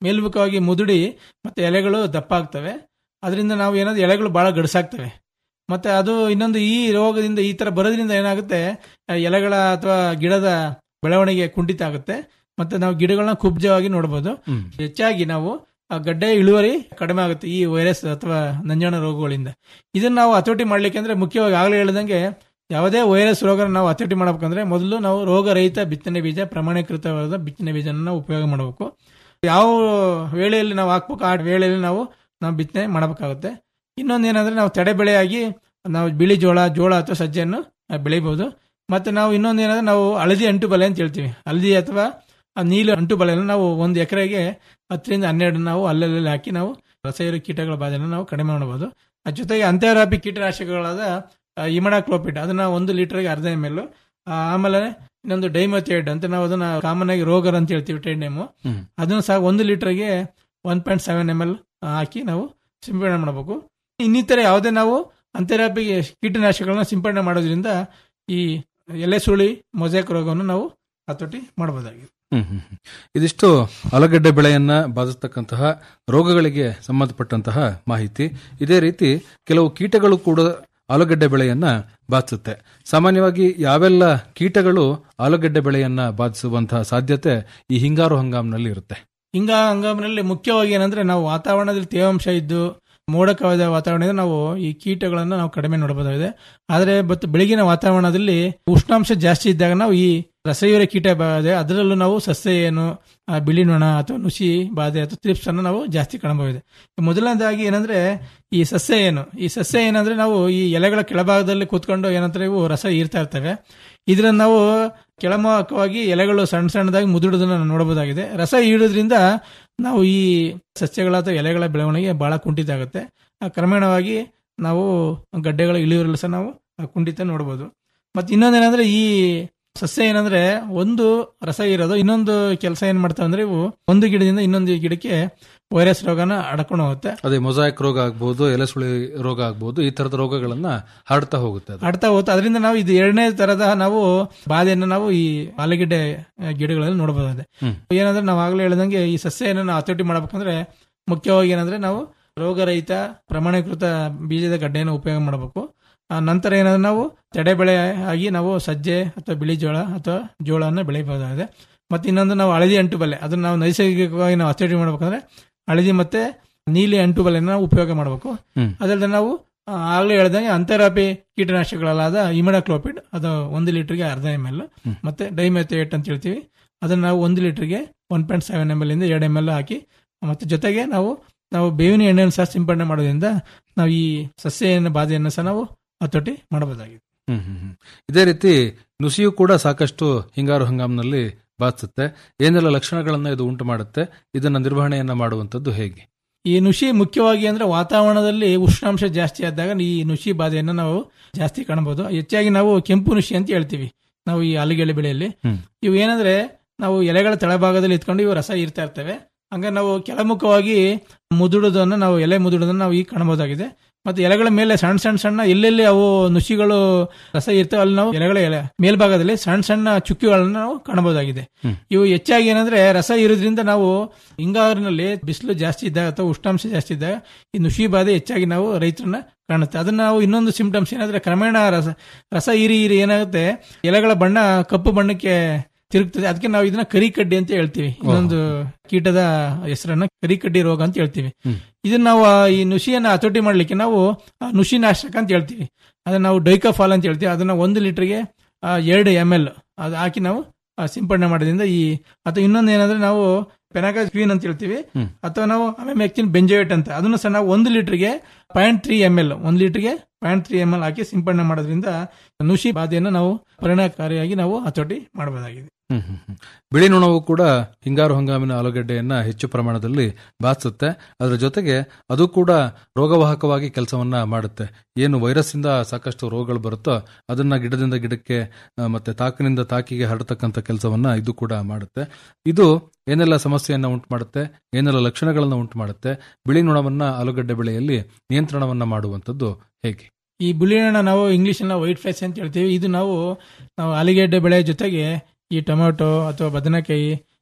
ಮೇಲ್ಮುಖವಾಗಿ ಮುದುಡಿ ಮತ್ತೆ ಎಲೆಗಳು ದಪ್ಪ ಆಗ್ತವೆ ಅದರಿಂದ ನಾವು ಏನಾದ್ರು ಎಲೆಗಳು ಬಹಳ ಗಡಸಾಗ್ತವೆ ಮತ್ತೆ ಅದು ಇನ್ನೊಂದು ಈ ರೋಗದಿಂದ ಈ ತರ ಬರೋದ್ರಿಂದ ಏನಾಗುತ್ತೆ ಆ ಎಲೆಗಳ ಅಥವಾ ಗಿಡದ ಬೆಳವಣಿಗೆ ಕುಂಠಿತ ಆಗುತ್ತೆ ಮತ್ತೆ ನಾವು ಗಿಡಗಳನ್ನ ಕುಬ್ಜವಾಗಿ ನೋಡಬಹುದು ಹೆಚ್ಚಾಗಿ ನಾವು ಆ ಗಡ್ಡೆ ಇಳುವರಿ ಕಡಿಮೆ ಆಗುತ್ತೆ ಈ ವೈರಸ್ ಅಥವಾ ನಂಜಾಣ ರೋಗಗಳಿಂದ ಇದನ್ನ ನಾವು ಹತೋಟಿ ಮಾಡ್ಲಿಕ್ಕೆ ಅಂದ್ರೆ ಮುಖ್ಯವಾಗಿ ಆಗಲೇ ಹೇಳಿದಂಗೆ ಯಾವುದೇ ವೈರಸ್ ರೋಗ ನಾವು ಹತೋಟಿ ಮಾಡಬೇಕಂದ್ರೆ ಮೊದಲು ನಾವು ರೋಗರಹಿತ ಬಿತ್ತನೆ ಬೀಜ ಪ್ರಮಾಣೀಕೃತವಾದ ಬಿತ್ತನೆ ಬೀಜನ ನಾವು ಉಪಯೋಗ ಮಾಡಬೇಕು ಯಾವ ವೇಳೆಯಲ್ಲಿ ನಾವು ಹಾಕ್ಬೇಕು ಆ ವೇಳೆಯಲ್ಲಿ ನಾವು ನಾವು ಬಿತ್ತನೆ ಮಾಡಬೇಕಾಗುತ್ತೆ ಇನ್ನೊಂದು ಏನಂದ್ರೆ ನಾವು ತಡೆ ಬೆಳೆಯಾಗಿ ನಾವು ಬಿಳಿ ಜೋಳ ಜೋಳ ಅಥವಾ ಸಜ್ಜೆಯನ್ನು ಆ, ಬೆಳಿಬಹುದು ಮತ್ತೆ ನಾವು ಇನ್ನೊಂದು ಏನಂದ್ರೆ ನಾವು ಹಳದಿ ಅಂಟು ಬಲೆ ಅಂತ ಹೇಳ್ತೀವಿ ಹಳದಿ ಅಥವಾ ಆ ನೀಲಿ ಅಂಟು ಬಲೆಯನ್ನು ನಾವು ಒಂದು ಎಕರೆಗೆ ಹತ್ತರಿಂದ ಹನ್ನೆರಡು ನಾವು ಅಲ್ಲಲ್ಲಿ ಹಾಕಿ ನಾವು ರಸಾಯನ ಕೀಟಗಳ ಬಾಧೆಯನ್ನು ನಾವು ಕಡಿಮೆ ಮಾಡಬಹುದು ಅದ್ರ ಜೊತೆಗೆ ಅಂತ್ಯವ್ಯಾಪಿ ಕೀಟನಾಶಕಗಳಾದ ಇಮಡಾಕ್ಲೋಪಿಡ್ ಅದನ್ನ ಒಂದು ಲೀಟರ್ಗೆ ಅರ್ಧ ಎಮ್ ಎಲ್ ಆಮೇಲೆ ಇನ್ನೊಂದು ಡೈಮಥೇಡ್ ಅಂತ ನಾವು ಅದನ್ನ ಕಾಮನ್ ಆಗಿ ರೋಗರ್ ಅಂತ ಹೇಳ್ತೀವಿ ಟೆನ್ ನೇಮು ಅದನ್ನು ಸಹ ಒಂದು ಲೀಟರ್ಗೆ one point seven M L ಹಾಕಿ ನಾವು ಸಿಂಪಡಣೆ ಮಾಡಬೇಕು ಇನ್ನಿತರ ಯಾವುದೇ ನಾವು ಅಂತ್ಯವ್ಯಾಪಿ ಕೀಟನಾಶಕಗಳನ್ನ ಸಿಂಪಡಣೆ ಮಾಡೋದ್ರಿಂದ ಈ ಎಲೆ ಸುಳಿ ಮೊಸೈಕ್ ರೋಗವನ್ನು ನಾವು ಹತೋಟಿ ಮಾಡಬಹುದಾಗಿದೆ ಹ್ಮ್ ಹ್ಮ್ ಹ್ಮ್. ಇದಿಷ್ಟು ಆಲೂಗಡ್ಡೆ ಬೆಳೆಯನ್ನ ಬಾಧಿಸ್ತಕ್ಕಂತಹ ರೋಗಗಳಿಗೆ ಸಂಬಂಧಪಟ್ಟಂತಹ ಮಾಹಿತಿ ಇದೇ ರೀತಿ ಕೆಲವು ಕೀಟಗಳು ಕೂಡ ಆಲೂಗಡ್ಡೆ ಬೆಳೆಯನ್ನ ಬಾಧಿಸುತ್ತೆ ಸಾಮಾನ್ಯವಾಗಿ ಯಾವೆಲ್ಲ ಕೀಟಗಳು ಆಲೂಗಡ್ಡೆ ಬೆಳೆಯನ್ನ ಬಾಧಿಸುವಂತಹ ಸಾಧ್ಯತೆ ಈ ಹಿಂಗಾರು ಹಂಗಾಮಿನಲ್ಲಿ ಇರುತ್ತೆ ಹಿಂಗ ಹಂಗಾಮಿನಲ್ಲಿ ಮುಖ್ಯವಾಗಿ ಏನಂದ್ರೆ ನಾವು ವಾತಾವರಣದಲ್ಲಿ ತೇವಾಂಶ ಇದ್ದು ಮೋಡ ಕವಿದ ವಾತಾವರಣದಿಂದ ನಾವು ಈ ಕೀಟಗಳನ್ನು ನಾವು ಕಡಿಮೆ ನೋಡಬಹುದಾಗಿದೆ ಆದರೆ ಬಟ್ ಬೆಳಗಿನ ವಾತಾವರಣದಲ್ಲಿ ಉಷ್ಣಾಂಶ ಜಾಸ್ತಿ ಇದ್ದಾಗ ನಾವು ಈ ರಸಯುರ ಕೀಟ ಬಾಧೆ ಅದರಲ್ಲೂ ನಾವು ಸಸ್ಯ ಏನು ಆ, ಬಿಳಿ ನೊಣ ಅಥವಾ ನುಸಿ ಬಾಧೆ ಅಥವಾ ತ್ರಿಪ್ಸ್ ಅನ್ನು ನಾವು ಜಾಸ್ತಿ ಕಾಣಬಹುದಿದೆ ಮೊದಲನೇದಾಗಿ ಏನಂದ್ರೆ ಈ ಸಸ್ಯ ಏನು ಈ ಸಸ್ಯ ಏನಂದ್ರೆ ನಾವು ಈ ಎಲೆಗಳ ಕೆಳಭಾಗದಲ್ಲಿ ಕೂತ್ಕೊಂಡು ಏನಂತಾರೆ ಇವು ರಸ ಹೀರ್ತಾ ಇರ್ತವೆ ಇದನ್ನ ನಾವು ಕೆಳಮುಖವಾಗಿ ಎಲೆಗಳು ಸಣ್ಣ ಸಣ್ಣದಾಗಿ ಮುದುಡೋದನ್ನ ನಾವು ನೋಡಬಹುದಾಗಿದೆ ರಸ ಹೀರೋದ್ರಿಂದ ನಾವು ಈ ಸಸ್ಯಗಳ ಅಥವಾ ಎಲೆಗಳ ಬೆಳವಣಿಗೆ ಬಹಳ ಕುಂಠಿತ ಆಗುತ್ತೆ ಆ, ಕ್ರಮೇಣವಾಗಿ ನಾವು ಗಡ್ಡೆಗಳ ಇಳುವರಿಯಲ್ಲಿ ಸಹ ನಾವು ಆ ಕುಂಠಿತ ನೋಡಬಹುದು ಮತ್ತೆ ಇನ್ನೊಂದೇನಂದ್ರೆ ಈ ಸಸ್ಯ ಏನಂದ್ರೆ ಒಂದು ರಸ ಇರೋದು ಇನ್ನೊಂದು ಕೆಲಸ ಏನ್ ಮಾಡ್ತಾವೆ ಅಂದ್ರೆ ಇವು ಒಂದು ಗಿಡದಿಂದ ಇನ್ನೊಂದು ಗಿಡಕ್ಕೆ ವೈರಸ್ ರೋಗನ ಅಡ್ಕೊಂಡು ಹೋಗುತ್ತೆ ಅದೇ ಮೊಸಾಯಿಕ್ ರೋಗ ಆಗ್ಬಹುದು ಎಲೆ ಸುಳಿ ರೋಗ ಆಗ್ಬಹುದು ಈ ತರದ ರೋಗಗಳನ್ನ ಹರಡ್ತಾ ಹೋಗುತ್ತೆ ಅದು. ಆಡ್ತಾ ಹೋಗುತ್ತೆ ಅದರಿಂದ ನಾವು ಇದು ಎರಡನೇ ತರದ ನಾವು ಬಾಧೆಯನ್ನು ನಾವು ಈ ಆಲೂಗೆಡ್ಡೆ ಆ, ಗಿಡಗಳಲ್ಲಿ ನೋಡಬಹುದಾಗಿದೆ ಹ್ಮ್. ಏನಂದ್ರೆ ನಾವು ಆಗ್ಲೇ ಹೇಳ್ದಂಗೆ ಈ ಸಸ್ಯನ ನಾವು ಹತೋಟಿ ಮಾಡಬೇಕಂದ್ರೆ ಮುಖ್ಯವಾಗಿ ಏನಂದ್ರೆ ನಾವು ರೋಗರಹಿತ ಪ್ರಮಾಣೀಕೃತ ಬೀಜದ ಗಡ್ಡೆಯನ್ನು ಉಪಯೋಗ ಮಾಡಬೇಕು ಆ ನಂತರ ಏನಂದ್ರೆ ನಾವು ತಡೆ ಬೆಳೆ ಆಗಿ ನಾವು ಸಜ್ಜೆ ಅಥವಾ ಬಿಳಿ ಜೋಳ ಅಥವಾ ಜೋಳವನ್ನು ಬೆಳೆಯಬಹುದಾಗಿದೆ ಮತ್ತೆ ಇನ್ನೊಂದು ನಾವು ಹಳದಿ ಅಂಟು ಬಲೆ ಅದನ್ನ ನಾವು ನೈಸರ್ಗಿಕವಾಗಿ ನಾವು ಹತೋಟಿ ಮಾಡಬೇಕಂದ್ರೆ ಹಳದಿ ಮತ್ತೆ ನೀಲಿ ಅಂಟು ಬಲೆನ ನಾವು ಉಪಯೋಗ ಮಾಡಬೇಕು ಹ್ಮ್. ಅದಲ್ಲದೆ ನಾವು ಆ, ಆಗ್ಲೇ ಹೇಳ್ದಂಗೆ ಅಂತರಾಪಿ ಕೀಟನಾಶಕಗಳಾದ ಇಮಿಡಾಕ್ಲೋಪಿಡ್ ಅದು ಒಂದು ಲೀಟರ್ಗೆ ಅರ್ಧ ಎಮ್ ಎಲ್ ಮತ್ತೆ ಡೈಮೆಥೇಟ್ ಅಂತ ಹೇಳ್ತೀವಿ ಅದನ್ನ ನಾವು ಒಂದು ಲೀಟರ್ಗೆ one point seven M L ಇಂದ ಎರಡು ಎಮ್ ಎಲ್ ಹಾಕಿ ಮತ್ತೆ ಜೊತೆಗೆ ನಾವು ನಾವು ಬೇವಿನ ಎಣ್ಣೆಯನ್ನು ಸಹ ಸಿಂಪಡಣೆ ಮಾಡೋದ್ರಿಂದ ನಾವು ಈ ಸಸ್ಯ ಬಾಧೆಯನ್ನು ಸಹ ನಾವು ಹತೋಟಿ ಮಾಡಬಹುದಾಗಿದೆ ಹ್ಮ್ ಹ್ಮ್ ಹ್ಮ್. ಇದೇ ರೀತಿ ನುಸಿಯು ಕೂಡ ಸಾಕಷ್ಟು ಹಿಂಗಾರು ಹಂಗಾಮಿನಲ್ಲಿ ಬಾಧಿಸುತ್ತೆ ಏನೆಲ್ಲ ಲಕ್ಷಣಗಳನ್ನ ಇದು ಉಂಟು ಮಾಡುತ್ತೆ ಇದನ್ನ ನಿರ್ವಹಣೆಯನ್ನ ಮಾಡುವಂತದ್ದು ಹೇಗೆ ಈ ನುಷಿ ಮುಖ್ಯವಾಗಿ ಅಂದ್ರೆ ವಾತಾವರಣದಲ್ಲಿ ಉಷ್ಣಾಂಶ ಜಾಸ್ತಿ ಆದಾಗ ಈ ನುಷಿ ಬಾಧೆಯನ್ನು ನಾವು ಜಾಸ್ತಿ ಕಾಣಬಹುದು ಹೆಚ್ಚಾಗಿ ನಾವು ಕೆಂಪು ನುಷಿ ಅಂತ ಹೇಳ್ತೀವಿ ನಾವು ಈ ಆಲೂಗೆಡ್ಡೆ ಬೆಳೆಯಲ್ಲಿ ಹ್ಮ್. ಇವು ಏನಂದ್ರೆ ನಾವು ಎಲೆಗಳ ತಳಭಾಗದಲ್ಲಿ ಇತ್ಕೊಂಡು ಇವು ರಸ ಇರ್ತಾ ಇರ್ತವೆ ಹಂಗ ನಾವು ಕೆಳಮುಖವಾಗಿ ಮುದುಡೋದನ್ನ ನಾವು ಎಲೆ ಮುದುಡೋದನ್ನ ನಾವು ಈಗ ಕಾಣಬಹುದಾಗಿದೆ ಮತ್ತೆ ಎಲೆಗಳ ಮೇಲೆ ಸಣ್ಣ ಸಣ್ಣ ಸಣ್ಣ ಎಲ್ಲೆಲ್ಲಿ ಅವು ನುಸಿಗಳು ರಸ ಇರ್ತವೆ ಅಲ್ಲಿ ನಾವು ಎಲೆಗಳ ಎಲೆ ಮೇಲ್ಭಾಗದಲ್ಲಿ ಸಣ್ಣ ಸಣ್ಣ ಚುಕ್ಕಿಗಳನ್ನ ನಾವು ಕಾಣಬಹುದಾಗಿದೆ ಹ್ಮ್. ಇವು ಹೆಚ್ಚಾಗಿ ಏನಂದ್ರೆ ರಸ ಇರೋದ್ರಿಂದ ನಾವು ಹಿಂಗಾರಿನಲ್ಲಿ ಬಿಸಿಲು ಜಾಸ್ತಿ ಇದ್ದಾಗ ಅಥವಾ ಉಷ್ಣಾಂಶ ಜಾಸ್ತಿ ಇದ್ದಾಗ ಈ ನುಷಿ ಬಾಧೆ ಹೆಚ್ಚಾಗಿ ನಾವು ರೈತರನ್ನ ಕಾಣುತ್ತೆ ಅದನ್ನ ನಾವು ಇನ್ನೊಂದು ಸಿಂಪ್ಟಮ್ಸ್ ಏನಾದ್ರೆ ಕ್ರಮೇಣ ರಸ ರಸ ಇರಿ ಇರಿ ಏನಾಗುತ್ತೆ ಎಲೆಗಳ ಬಣ್ಣ ಕಪ್ಪು ಬಣ್ಣಕ್ಕೆ ತಿರುಗ್ತದೆ ಅದಕ್ಕೆ ನಾವು ಇದನ್ನ ಕರಿಕಡ್ಡಿ ಅಂತ ಹೇಳ್ತೀವಿ ಇನ್ನೊಂದು ಕೀಟದ ಹೆಸರನ್ನ ಕರಿಕಡ್ಡಿ ರೋಗ ಅಂತ ಹೇಳ್ತೀವಿ ಹ್ಮ್. ಇದನ್ನ ನಾವು ಆ ಈ ನುಷಿಯನ್ನ ಹತೋಟಿ ಮಾಡ್ಲಿಕ್ಕೆ ನಾವು ಆ ನುಷಿನಾಶಕ ಅಂತ ಹೇಳ್ತೀವಿ ಅದನ್ನ ನಾವು ಡೈಕಾಫಾಲ್ ಅಂತ ಹೇಳ್ತೀವಿ ಅದನ್ನ ಒಂದು ಲೀಟರ್ಗೆ ಎರಡು ಎಮ್ ಎಲ್ ಅದು ಹಾಕಿ ನಾವು ಆ, ಸಿಂಪಡಣೆ ಮಾಡೋದ್ರಿಂದ ಈ ಅಥವಾ ಇನ್ನೊಂದು ಏನಂದ್ರೆ ನಾವು ಪೆನಾಗ ಕ್ವೀನ್ ಅಂತ ಹೇಳ್ತೀವಿ ಹ್ಮ್. ಅಥವಾ ನಾವು ಅಮೆಮೆಕ್ಟಿನ್ ಬೆಂಜೋಯೇಟ್ ಅಂತ ಅದನ್ನು ಸಹ ನಾವು ಒಂದು ಲೀಟರ್ಗೆ ಪಾಯಿಂಟ್ ತ್ರೀ ಎಮ್ ಎಲ್ ಒಂದು ಲೀಟರ್ಗೆ ಪಾಯಿಂಟ್ ತ್ರೀ ಎಮ್ ಎಲ್ ಹಾಕಿ ಸಿಂಪಡಣೆ ಮಾಡೋದ್ರಿಂದ ನುಷಿ ಬಾಧೆಯನ್ನು ನಾವು ಪರಿಣಾಮಕಾರಿಯಾಗಿ ನಾವು ಹತೋಟಿ ಮಾಡಬಹುದಾಗಿದೆ ಹ್ಮ್ ಹ್ಮ್ ಹ್ಮ್. ಬಿಳಿ ನೊಣವು ಕೂಡ ಹಿಂಗಾರು ಹಂಗಾಮಿನ ಆಲೂಗಡ್ಡೆಯನ್ನ ಹೆಚ್ಚು ಪ್ರಮಾಣದಲ್ಲಿ ಬಾಧಿಸುತ್ತೆ ಅದರ ಜೊತೆಗೆ ಅದು ಕೂಡ ರೋಗವಾಹಕವಾಗಿ ಕೆಲಸವನ್ನ ಮಾಡುತ್ತೆ ಏನು ವೈರಸ್ ಇಂದ ಸಾಕಷ್ಟು ರೋಗಗಳು ಬರುತ್ತೋ ಅದನ್ನ ಗಿಡದಿಂದ ಗಿಡಕ್ಕೆ ಆ, ಮತ್ತೆ ತಾಕಿನಿಂದ ತಾಕಿಗೆ ಹರಡತಕ್ಕಂಥ ಕೆಲಸವನ್ನ ಇದು ಕೂಡ ಮಾಡುತ್ತೆ ಇದು ಏನೆಲ್ಲ ಸಮಸ್ಯೆಯನ್ನ ಉಂಟು ಮಾಡುತ್ತೆ ಏನೆಲ್ಲ ಲಕ್ಷಣಗಳನ್ನ ಉಂಟು ಮಾಡುತ್ತೆ ಬಿಳಿ ನೊಣವನ್ನ ಆಲೂಗಡ್ಡೆ ಬೆಳೆಯಲ್ಲಿ ನಿಯಂತ್ರಣವನ್ನ ಮಾಡುವಂತದ್ದು ಹೇಗೆ ಈ ಬಿಳಿಯಣ್ಣ ನಾವು ಇಂಗ್ಲಿಷ್ ವೈಟ್ ಫ್ಲೈಸ್ ಅಂತ ಹೇಳ್ತೀವಿ ಇದು ನಾವು ನಾವು ಆಲೂಗೆಡ್ಡೆ ಬೆಳೆ ಜೊತೆಗೆ ಈ ಟೊಮೆಟೊ ಅಥವಾ ಬದನೆಕಾಯಿ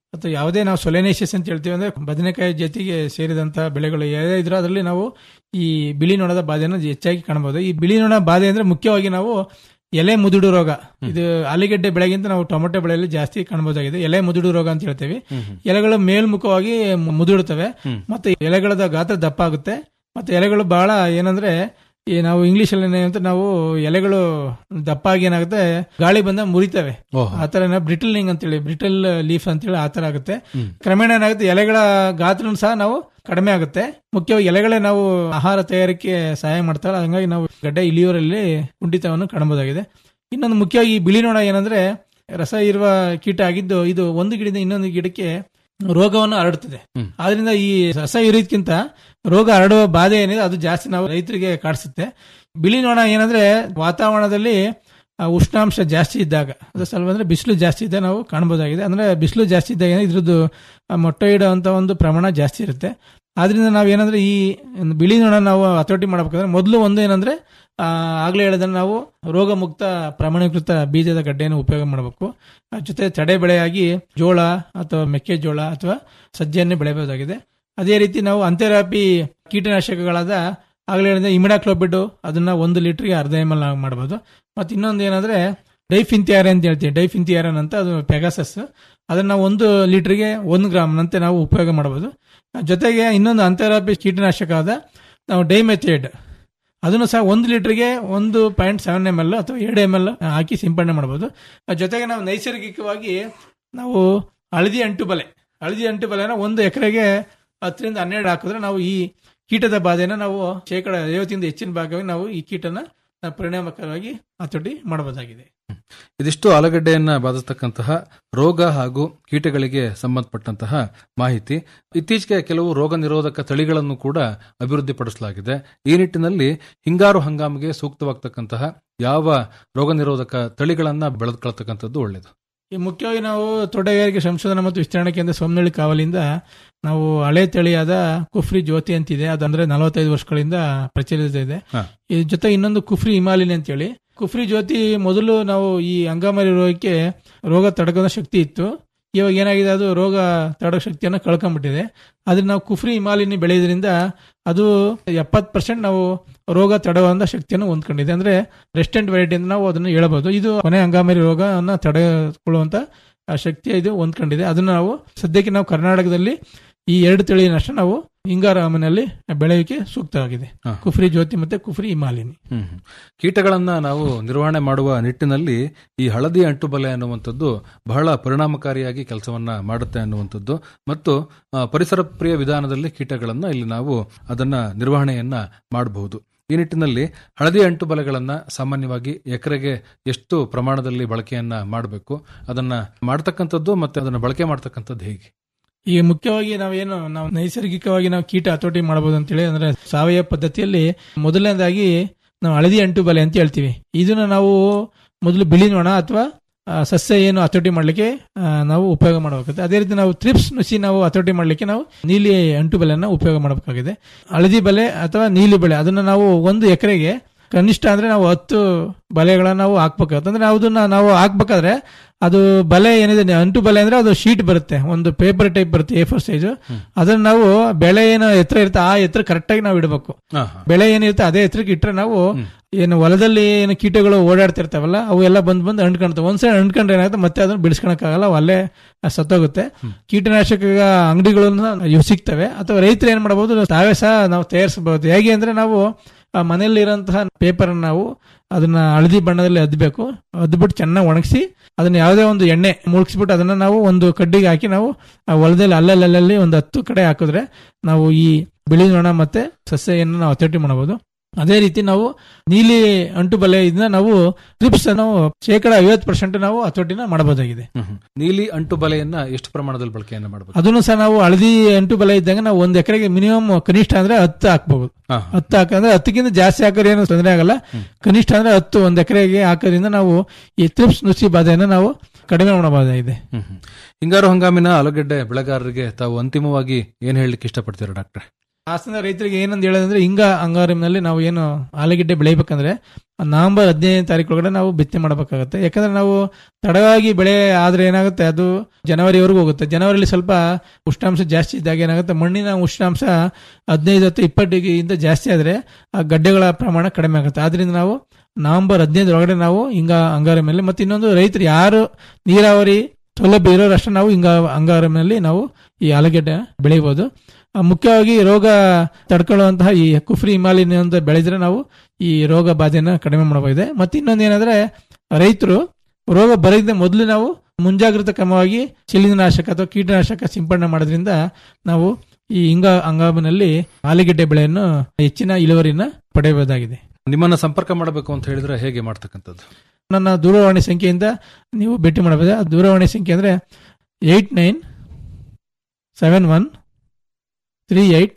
ಅಥವಾ ಯಾವುದೇ ನಾವು ಸೊಲೆನೇಷಿಯಸ್ ಅಂತ ಹೇಳ್ತೀವಿ ಅಂದ್ರೆ ಬದನೆಕಾಯಿ ಜೊತೆಗೆ ಸೇರಿದಂತ ಬೆಳೆಗಳು ಯಾವುದೇ ಇದ್ರೂ ಅದರಲ್ಲಿ ನಾವು ಈ ಬಿಳಿ ನೊಣದ ಬಾಧೆಯನ್ನು ಹೆಚ್ಚಾಗಿ ಕಾಣಬಹುದು ಈ ಬಿಳಿ ನೊಣ ಬಾಧೆ ಅಂದ್ರೆ ಮುಖ್ಯವಾಗಿ ನಾವು ಎಲೆ ಮುದುಡು ರೋಗ ಇದು ಆಲೂಗೆಡ್ಡೆ ಬೆಳೆಗಿಂತ ನಾವು ಟೊಮೆಟೊ ಬೆಳೆಯಲ್ಲಿ ಜಾಸ್ತಿ ಕಾಣಬಹುದಾಗಿದೆ ಎಲೆ ಮುದುಡು ರೋಗ ಅಂತ ಹೇಳ್ತೇವೆ ಎಲೆಗಳು ಮೇಲ್ಮುಖವಾಗಿ ಮು- ಮುದುಡುತ್ತವೆ ಮತ್ತೆ ಎಲೆಗಳದ ಗಾತ್ರ ದಪ್ಪ ಆಗುತ್ತೆ ಮತ್ತೆ ಎಲೆಗಳು ಬಹಳ ಏನಂದ್ರೆ ಈ ನಾವು ಇಂಗ್ಲಿಷ್ ಅಲ್ಲಿ ಏನಂತ ನಾವು ಎಲೆಗಳು ದಪ್ಪಾಗಿ ಏನಾಗುತ್ತೆ ಗಾಳಿ ಬಂದ ಮುರಿತವೆ ಓಹೋ. ಆ ತರ ಬ್ರಿಟಲ್ನಿಂಗ್ ಅಂತೇಳಿ ಬ್ರಿಟಲ್ ಲೀಫ್ ಅಂತೇಳಿ ಆ ತರ ಆಗುತ್ತೆ ಕ್ರಮೇಣ ಏನಾಗುತ್ತೆ ಎಲೆಗಳ ಗಾತ್ರ ಸಹ ನಾವು ಕಡಿಮೆ ಆಗುತ್ತೆ ಮುಖ್ಯವಾಗಿ ಎಲೆಗಳೇ ನಾವು ಆಹಾರ ತಯಾರಿಕೆ ಸಹಾಯ ಮಾಡ್ತಾರೆ ಹಂಗಾಗಿ ನಾವು ಗಡ್ಡೆ ಇಳಿಯೋರಲ್ಲಿ ಕುಂಠಿತವನ್ನು ಕಾಣಬಹುದಾಗಿದೆ ಇನ್ನೊಂದು ಮುಖ್ಯವಾಗಿ ಈ ಬಿಳಿ ನೊಣ ಏನಂದ್ರೆ ರಸ ಇರುವ ಕೀಟ ಆಗಿದ್ದು ಇದು ಒಂದು ಗಿಡದಿಂದ ಇನ್ನೊಂದು ಗಿಡಕ್ಕೆ ರೋಗವನ್ನು ಹರಡುತ್ತದೆ ಆದ್ರಿಂದ ಈ ರಸ ಇರೋದಕ್ಕಿಂತ ರೋಗ ಹರಡುವ ಬಾಧೆ ಏನಿದೆ ಅದು ಜಾಸ್ತಿ ನಾವು ರೈತರಿಗೆ ಕಾಡಿಸುತ್ತೆ ಬಿಳಿ ನೊಣ ಏನಂದ್ರೆ ವಾತಾವರಣದಲ್ಲಿ ಆ, ಉಷ್ಣಾಂಶ ಜಾಸ್ತಿ ಇದ್ದಾಗ ಅದು ಸ್ವಲ್ಪ ಅಂದ್ರೆ ಬಿಸಿಲು ಜಾಸ್ತಿ ಇದ್ದಾಗ ನಾವು ಕಾಣಬಹುದಾಗಿದೆ ಅಂದ್ರೆ ಬಿಸಿಲು ಜಾಸ್ತಿ ಇದ್ದಾಗ ಏನ್ ಇದ್ರದ್ದು ಆ, ಮೊಟ್ಟೆ ಇಡುವಂತ ಒಂದು ಪ್ರಮಾಣ ಜಾಸ್ತಿ ಇರುತ್ತೆ ಆದ್ರಿಂದ ನಾವು ಏನಂದ್ರೆ ಈ ಒಂದು ಬಿಳಿ ನೊಣ ನಾವು ಹತೋಟಿ ಮಾಡ್ಬೇಕಂದ್ರೆ ಮೊದಲು ಒಂದು ಏನಂದ್ರೆ ಆ, ಆಗ್ಲೇ ಹೇಳಿದ್ರೆ ನಾವು ರೋಗ ಮುಕ್ತ ಪ್ರಮಾಣೀಕೃತ ಬೀಜದ ಗಡ್ಡೆಯನ್ನು ಉಪಯೋಗ ಮಾಡಬೇಕು ಅದ್ರ ಜೊತೆ ತಡೆ ಬೆಳೆಯಾಗಿ ಜೋಳ ಅಥವಾ ಮೆಕ್ಕೆಜೋಳ ಅಥವಾ ಸಜ್ಜೆಯನ್ನೇ ಬೆಳೆಯಬಹುದಾಗಿದೆ ಅದೇ ರೀತಿ ನಾವು ಅಂತ್ಯವ್ಯಾಪಿ ಕೀಟನಾಶಕಗಳಾದ ಆಗ್ಲೇ ಹೇಳಿದ್ರೆ ಇಮಿಡಾಕ್ಲೋಬಿಡ್ ಅದನ್ನ ಒಂದು ಲೀಟರ್ಗೆ ಅರ್ಧ ಎಮ್ ಎಲ್ ಮಾಡಬಹುದು ಮತ್ತೆ ಇನ್ನೊಂದು ಏನಂದ್ರೆ ಡೈಫಿಂತಿಯಾರನ್ ಅಂತ ಹೇಳ್ತೀವಿ ಡೈಫಿಂತಿಯಾರನ್ ಅಂತ ಅದು ಪೆಗಾಸಸ್ ಅದನ್ನ ಒಂದು ಲೀಟರ್ಗೆ ಒಂದು ಗ್ರಾಮ್ನಂತೆ ನಾವು ಉಪಯೋಗ ಮಾಡಬಹುದು ಜೊತೆಗೆ ಇನ್ನೊಂದು ಅಂತ್ಯವ್ಯಾಪಿ ಕೀಟನಾಶಕ ಆದ ನಾವು ಡೈಮೆಥೇಡ್ ಅದನ್ನು ಸಹ ಒಂದು ಲೀಟರ್ಗೆ ಒಂದು ಪಾಯಿಂಟ್ ಸೆವೆನ್ ಎಮ್ ಎಲ್ ಅಥವಾ ಎರಡು ಎಮ್ ಎಲ್ ಹಾಕಿ ಸಿಂಪಡಣೆ ಮಾಡಬಹುದು ಅದ್ರ ಜೊತೆಗೆ ನಾವು ನೈಸರ್ಗಿಕವಾಗಿ ನಾವು ಹಳದಿ ಅಂಟು ಬಲೆ ಹಳದಿ ಅಂಟು ಬಲೆನ ಒಂದು ಎಕರೆಗೆ ಹತ್ತರಿಂದ ಹನ್ನೆರಡು ಹಾಕಿದ್ರೆ ನಾವು ಈ ಕೀಟದ ಬಾಧೆನ ನಾವು ಶೇಕಡ ಐವತ್ತಿಂದ ಹೆಚ್ಚಿನ ಭಾಗವಾಗಿ ನಾವು ಈ ಕೀಟನ ನಾವು ಪರಿಣಾಮಕಾರವಾಗಿ ಹತೋಟಿ ಮಾಡಬಹುದಾಗಿದೆ ಇದಿಷ್ಟು ಆಲೂಗಡ್ಡೆಯನ್ನ ಬಾಧಿಸತಕ್ಕಂತಹ ರೋಗ ಹಾಗೂ ಕೀಟಗಳಿಗೆ ಸಂಬಂಧಪಟ್ಟಂತಹ ಮಾಹಿತಿ ಇತ್ತೀಚೆಗೆ ಕೆಲವು ರೋಗ ನಿರೋಧಕ ತಳಿಗಳನ್ನು ಕೂಡ ಅಭಿವೃದ್ಧಿಪಡಿಸಲಾಗಿದೆ ಈ ನಿಟ್ಟಿನಲ್ಲಿ ಹಿಂಗಾರು ಹಂಗಾಮಿಗೆ ಸೂಕ್ತವಾಗ್ತಕ್ಕಂತಹ ಯಾವ ರೋಗ ನಿರೋಧಕ ತಳಿಗಳನ್ನ ಬೆಳೆದುಕೊಳ್ತಕ್ಕಂಥದ್ದು ಒಳ್ಳೆಯದು ಈ ಮುಖ್ಯವಾಗಿ ನಾವು ತೋಟಗಾರಿಕೆ ಸಂಶೋಧನಾ ಮತ್ತು ವಿಸ್ತರಣಾ ಕೇಂದ್ರ ಸೋಮನಹಳ್ಳಿ ಕಾವಲಿಂದ ನಾವು ಹಳೆ ತಳಿಯಾದ ಕುಫ್ರಿ ಜ್ಯೋತಿ ಅಂತಿದೆ ಅದಂದ್ರೆ ನಲವತ್ತೈದು ವರ್ಷಗಳಿಂದ ಪ್ರಚಲಿತ ಇದೆ ಹಾ. ಇದ್ರ ಜೊತೆ ಇನ್ನೊಂದು ಕುಫ್ರಿ ಹಿಮಾಲಿನಿ ಅಂತೇಳಿ ಕುಫ್ರಿ ಜ್ಯೋತಿ ಮೊದಲು ನಾವು ಈ ಅಂಗಮಾರಿ ರೋಗಕ್ಕೆ ರೋಗ ತಡೆಗೋ ಶಕ್ತಿ ಇತ್ತು ಇವಾಗ ಏನಾಗಿದೆ ಅದು ರೋಗ ತಡೆಗೋ ಶಕ್ತಿಯನ್ನು ಕಳ್ಕೊಂಡ್ಬಿಟ್ಟಿದೆ ಆದ್ರೆ ನಾವು ಕುಫ್ರಿ ಹಿಮಾಲಿನಿ ಬೆಳೆಯೋದ್ರಿಂದ ಅದು ಎಪ್ಪತ್ ಪರ್ಸೆಂಟ್ ನಾವು ರೋಗ ತಡೆಯುವಂತ ಶಕ್ತಿಯನ್ನು ಹೊಂದ್ಕೊಂಡಿದೆ ಅಂದ್ರೆ ರೆಸ್ಟೆಂಟ್ ವೆರೈಟಿ ಅಂತ ನಾವು ಅದನ್ನು ಹೇಳಬಹುದು ಇದು ಕೊನೆ ಅಂಗಾಮರಿ ರೋಗವನ್ನು ತಡೆದುಕೊಳ್ಳುವಂತ ಆ ಶಕ್ತಿ ಇದು ಹೊಂದ್ಕೊಂಡಿದೆ ಅದನ್ನ ನಾವು ಸದ್ಯಕ್ಕೆ ನಾವು ಕರ್ನಾಟಕದಲ್ಲಿ ಈ ಎರಡು ತಳಿಯನ್ನಷ್ಟು ನಾವು ಹಿಂಗಾರು ಹವಾಮಾನಲ್ಲಿ ಬೆಳೆಯೋಕೆ ಸೂಕ್ತವಾಗಿದೆ ಹಾ. ಕುಫ್ರಿ ಜ್ಯೋತಿ ಮತ್ತೆ ಕುಫ್ರಿ ಹಿಮಾಲಿನಿ ಹ್ಮ್ ಹ್ಮ್. ಕೀಟಗಳನ್ನ ನಾವು ನಿರ್ವಹಣೆ ಮಾಡುವ ನಿಟ್ಟಿನಲ್ಲಿ ಈ ಹಳದಿ ಅಂಟುಬಲೆ ಅನ್ನುವಂಥದ್ದು ಬಹಳ ಪರಿಣಾಮಕಾರಿಯಾಗಿ ಕೆಲಸವನ್ನ ಮಾಡುತ್ತೆ ಅನ್ನುವಂಥದ್ದು ಮತ್ತು ಆ, ಪರಿಸರ ಪ್ರಿಯ ವಿಧಾನದಲ್ಲಿ ಕೀಟಗಳನ್ನ ಇಲ್ಲಿ ನಾವು ಅದನ್ನ ನಿರ್ವಹಣೆಯನ್ನ ಮಾಡಬಹುದು ಈ ನಿಟ್ಟಿನಲ್ಲಿ ಹಳದಿ ಅಂಟುಬಲೆಗಳನ್ನ ಸಾಮಾನ್ಯವಾಗಿ ಎಕರೆಗೆ ಎಷ್ಟು ಪ್ರಮಾಣದಲ್ಲಿ ಬಳಕೆಯನ್ನ ಮಾಡಬೇಕು ಅದನ್ನ ಮಾಡ್ತಕ್ಕಂಥದ್ದು ಮತ್ತೆ ಅದನ್ನ ಬಳಕೆ ಮಾಡ್ತಕ್ಕಂಥದ್ದು ಹೇಗೆ ಈಗ ಮುಖ್ಯವಾಗಿ ನಾವೇನು ನಾವು ನೈಸರ್ಗಿಕವಾಗಿ ನಾವು ಕೀಟ ಹತೋಟಿ ಮಾಡಬಹುದು ಅಂತೇಳಿ ಅಂದ್ರೆ ಸಾವಯವ ಪದ್ಧತಿಯಲ್ಲಿ ಮೊದಲನೇದಾಗಿ ನಾವು ಹಳದಿ ಅಂಟು ಬಲೆ ಅಂತ ಹೇಳ್ತೀವಿ ಇದನ್ನ ನಾವು ಮೊದಲು ಬಿಳಿ ನೊಣ ಅಥವಾ ಆ, ಸಸ್ಯ ಏನು ಹತೋಟಿ ಮಾಡ್ಲಿಕ್ಕೆ ಆ, ನಾವು ಉಪಯೋಗ ಮಾಡಬೇಕಾಗುತ್ತೆ ಅದೇ ರೀತಿ ನಾವು ತ್ರಿಪ್ಸ್ ನುಸಿ ನಾವು ಹತೋಟಿ ಮಾಡ್ಲಿಕ್ಕೆ ನಾವು ನೀಲಿ ಅಂಟು ಬಲೆಯನ್ನ ಉಪಯೋಗ ಮಾಡಬೇಕಾಗಿದೆ ಹಳದಿ ಬಲೆ ಅಥವಾ ನೀಲಿ ಬಲೆ ಅದನ್ನ ನಾವು ಒಂದು ಎಕರೆಗೆ ಕನಿಷ್ಠ ಅಂದ್ರೆ ನಾವು ಹತ್ತು ಬಲೆಗಳನ್ನ ನಾವು ಹಾಕ್ಬೇಕಾಗುತ್ತೆ ಅಂದ್ರೆ ನಾವು ಅದನ್ನ ನಾವು ಹಾಕ್ಬೇಕಾದ್ರೆ ಅದು ಬಲೆ ಏನಿದೆ ಅಂಟು ಬಲೆ ಅಂದ್ರೆ ಅದು ಶೀಟ್ ಬರುತ್ತೆ ಒಂದು ಪೇಪರ್ ಟೈಪ್ ಬರುತ್ತೆ ಎ ಫೋರ್ ಸೈಜ್ ಅದನ್ನ ನಾವು ಬೆಳೆ ಏನು ಎತ್ತರ ಇರುತ್ತೆ ಆ ಎತ್ತರ ಕರೆಕ್ಟ್ ಆಗಿ ನಾವು ಇಡಬೇಕು ಹಾ, ಬೆಳೆ ಏನಿರುತ್ತೆ ಅದೇ ಎತ್ತರಕ್ಕೆ ಇಟ್ಟರೆ ನಾವು ಏನು ಹೊಲದಲ್ಲಿ ಏನು ಕೀಟಗಳು ಓಡಾಡ್ತಿರ್ತಾವಲ್ಲ ಅವು ಎಲ್ಲ ಬಂದ್ ಬಂದು ಅಂಟ್ಕೊಂಡ್ತವೆ ಒಂದ್ಸಲ ಅಂಟ್ಕೊಂಡ್ರೆ ಏನಾಗುತ್ತೆ ಮತ್ತೆ ಅದನ್ನ ಬಿಡಿಸ್ಕೊಳಕ್ಕಾಗಲ್ಲ ಅವು ಅಲ್ಲೇ ಸತ್ತೋಗುತ್ತೆ ಕೀಟನಾಶಕ ಅಂಗಡಿಗಳನ್ನ ಇವು ಸಿಗ್ತವೆ ಅಥವಾ ರೈತರು ಏನ್ ಮಾಡಬಹುದು ತಾವೇ ಸಹ ನಾವು ತಯಾರಿಸಬಹುದು ಹೇಗೆ ಅಂದ್ರೆ ನಾವು ಆ ಮನೆಯಲ್ಲಿರುವಂತಹ ಪೇಪರ್ ನಾವು ಅದನ್ನ ಹಳದಿ ಬಣ್ಣದಲ್ಲಿ ಅದ್ಬೇಕು ಅದ್ಬಿಟ್ಟು ಚೆನ್ನಾಗಿ ಒಣಗಿಸಿ ಅದನ್ನ ಯಾವುದೇ ಒಂದು ಎಣ್ಣೆ ಮುಳುಗಿಸ್ಬಿಟ್ಟು ಅದನ್ನ ನಾವು ಒಂದು ಕಡ್ಡಿಗೆ ಹಾಕಿ ನಾವು ಆ ಹೊಲದಲ್ಲಿ ಅಲ್ಲಲ್ಲಿ ಒಂದು ಹತ್ತು ಕಡೆ ಹಾಕಿದ್ರೆ ನಾವು ಈ ಬಿಳಿ ನೊಣ ಮತ್ತೆ ಸಸ್ಯವನ್ನು ನಾವು ಹತೋಟಿ ಮಾಡಬಹುದು ಅದೇ ರೀತಿ ನಾವು ನೀಲಿ ಅಂಟು ಬಲೆ ಇದನ್ನ ನಾವು ಟ್ರಿಪ್ಸ್ ನಾವು ಶೇಕಡ ಐವತ್ತು ಪರ್ಸೆಂಟ್ ನಾವು ಹತೋಟಿನ ಮಾಡಬಹುದಾಗಿದೆ ಹ್ಮ್ ಹ್ಮ್. ನೀಲಿ ಅಂಟು ಬಲೆಯನ್ನ ಎಷ್ಟು ಪ್ರಮಾಣದಲ್ಲಿ ಬಳಕೆಯನ್ನ ಮಾಡಬೇಕು ಅದನ್ನು ಸಹ ನಾವು ಹಳದಿ ಅಂಟು ಬಲೆ ಇದ್ದಾಗ ನಾವು ಒಂದ್ ಎಕರೆಗೆ ಮಿನಿಮಮ್ ಕನಿಷ್ಠ ಅಂದ್ರೆ ಹತ್ತು ಹಾಕ್ಬಹುದು ಹಾ. ಹತ್ತು ಹಾಕಂದ್ರೆ ಹತ್ತಕ್ಕಿಂತ ಜಾಸ್ತಿ ಹಾಕೋರು ಏನು ತೊಂದರೆ ಆಗಲ್ಲ ಕನಿಷ್ಠ ಅಂದ್ರೆ ಹತ್ತು ಒಂದ್ ಎಕರೆಗೆ ಹಾಕೋದ್ರಿಂದ ನಾವು ಈ ತ್ರಿಪ್ಸ್ ನುಸಿ ಬಾಧೆಯನ್ನು ನಾವು ಕಡಿಮೆ ಮಾಡಬಹುದಾಗಿದೆ ಹ್ಮ್ ಹ್ಮ್. ಹಿಂಗಾರು ಹಂಗಾಮಿನ ಆಲೂಗೆಡ್ಡೆ ಬೆಳೆಗಾರರಿಗೆ ತಾವು ಅಂತಿಮವಾಗಿ ಏನ್ ಹೇಳಲಿಕ್ಕೆ ಇಷ್ಟಪಡ್ತೀರಾ ಡಾಕ್ಟ್ರೆ ಹಾಸನ ರೈತರಿಗೆ ಏನಂತ ಹೇಳೋದಂದ್ರೆ ಹಿಂಗ ಅಂಗಾರಿನಲ್ಲಿ ನಾವು ಏನು ಆಲೂಗೆಡ್ಡೆ ಬೆಳಿಬೇಕಂದ್ರೆ ನವೆಂಬರ್ ಹದಿನೈದನೇ ತಾರೀಕು ಒಳಗಡೆ ನಾವು ಬಿತ್ತನೆ ಮಾಡಬೇಕಾಗುತ್ತೆ ಯಾಕಂದ್ರೆ ನಾವು ತಡವಾಗಿ ಬೆಳೆ ಆದ್ರೆ ಏನಾಗುತ್ತೆ ಅದು ಜನವರಿವರೆಗೂ ಹೋಗುತ್ತೆ ಜನವರಿಲಿ ಸ್ವಲ್ಪ ಉಷ್ಣಾಂಶ ಜಾಸ್ತಿ ಇದ್ದಾಗ ಏನಾಗುತ್ತೆ ಮಣ್ಣಿನ ಉಷ್ಣಾಂಶ ಹದಿನೈದು ಹತ್ತು ಇಪ್ಪತ್ತು ಡಿಗ್ರಿಗಿಂತ ಜಾಸ್ತಿ ಆದ್ರೆ ಆ ಗಡ್ಡೆಗಳ ಪ್ರಮಾಣ ಕಡಿಮೆ ಆಗುತ್ತೆ ಆದ್ರಿಂದ ನಾವು ನವೆಂಬರ್ ಹದಿನೈದು ಒಳಗಡೆ ನಾವು ಹಿಂಗ ಅಂಗಾರ ಮೇಲೆ ಮತ್ತೆ ಇನ್ನೊಂದು ರೈತರು ಯಾರು ನೀರಾವರಿ ಸೌಲಭ್ಯ ಇರೋರಷ್ಟು ನಾವು ಹಿಂಗ ಅಂಗಾರನಲ್ಲಿ ನಾವು ಈ ಆಲೂಗೆಡ್ಡೆ ಬೆಳಿಬಹುದು ಆ, ಮುಖ್ಯವಾಗಿ ರೋಗ ತಡ್ಕೊಳ್ಳುವಂತಹ ಈ ಕುಫ್ರಿ ಹಿಮಾಲಯನ್ ಅಂತ ಬೆಳೆದ್ರೆ ನಾವು ಈ ರೋಗ ಬಾಧೆನ ಕಡಿಮೆ ಮಾಡಬಹುದು ಮತ್ತೆ ಇನ್ನೊಂದು ಏನಂದ್ರೆ ರೈತರು ರೋಗ ಬರದೇ ಮೊದಲು ನಾವು ಮುಂಜಾಗ್ರತಾ ಕ್ರಮವಾಗಿ ಶಿಲೀಂಧ್ರನಾಶಕ ಅಥವಾ ಕೀಟನಾಶಕ ಸಿಂಪಡಣೆ ಮಾಡೋದ್ರಿಂದ ನಾವು ಈ ಹಿಂಗ ಹಂಗಾಮಿನಲ್ಲಿ ಆಲೂಗೆಡ್ಡೆ ಬೆಳೆಯನ್ನು ಹೆಚ್ಚಿನ ಇಳುವರಿನ ಪಡೆಯಬಹುದಾಗಿದೆ ನಿಮ್ಮನ್ನ ಸಂಪರ್ಕ ಮಾಡಬೇಕು ಅಂತ ಹೇಳಿದ್ರೆ ಹೇಗೆ ಮಾಡ್ತಕ್ಕಂಥದ್ದು ನನ್ನ ದೂರವಾಣಿ ಸಂಖ್ಯೆಯಿಂದ ನೀವು ಭೇಟಿ ಮಾಡಬಹುದು ಆ ದೂರವಾಣಿ ಸಂಖ್ಯೆ ಅಂದ್ರೆ eight nine seven one three eight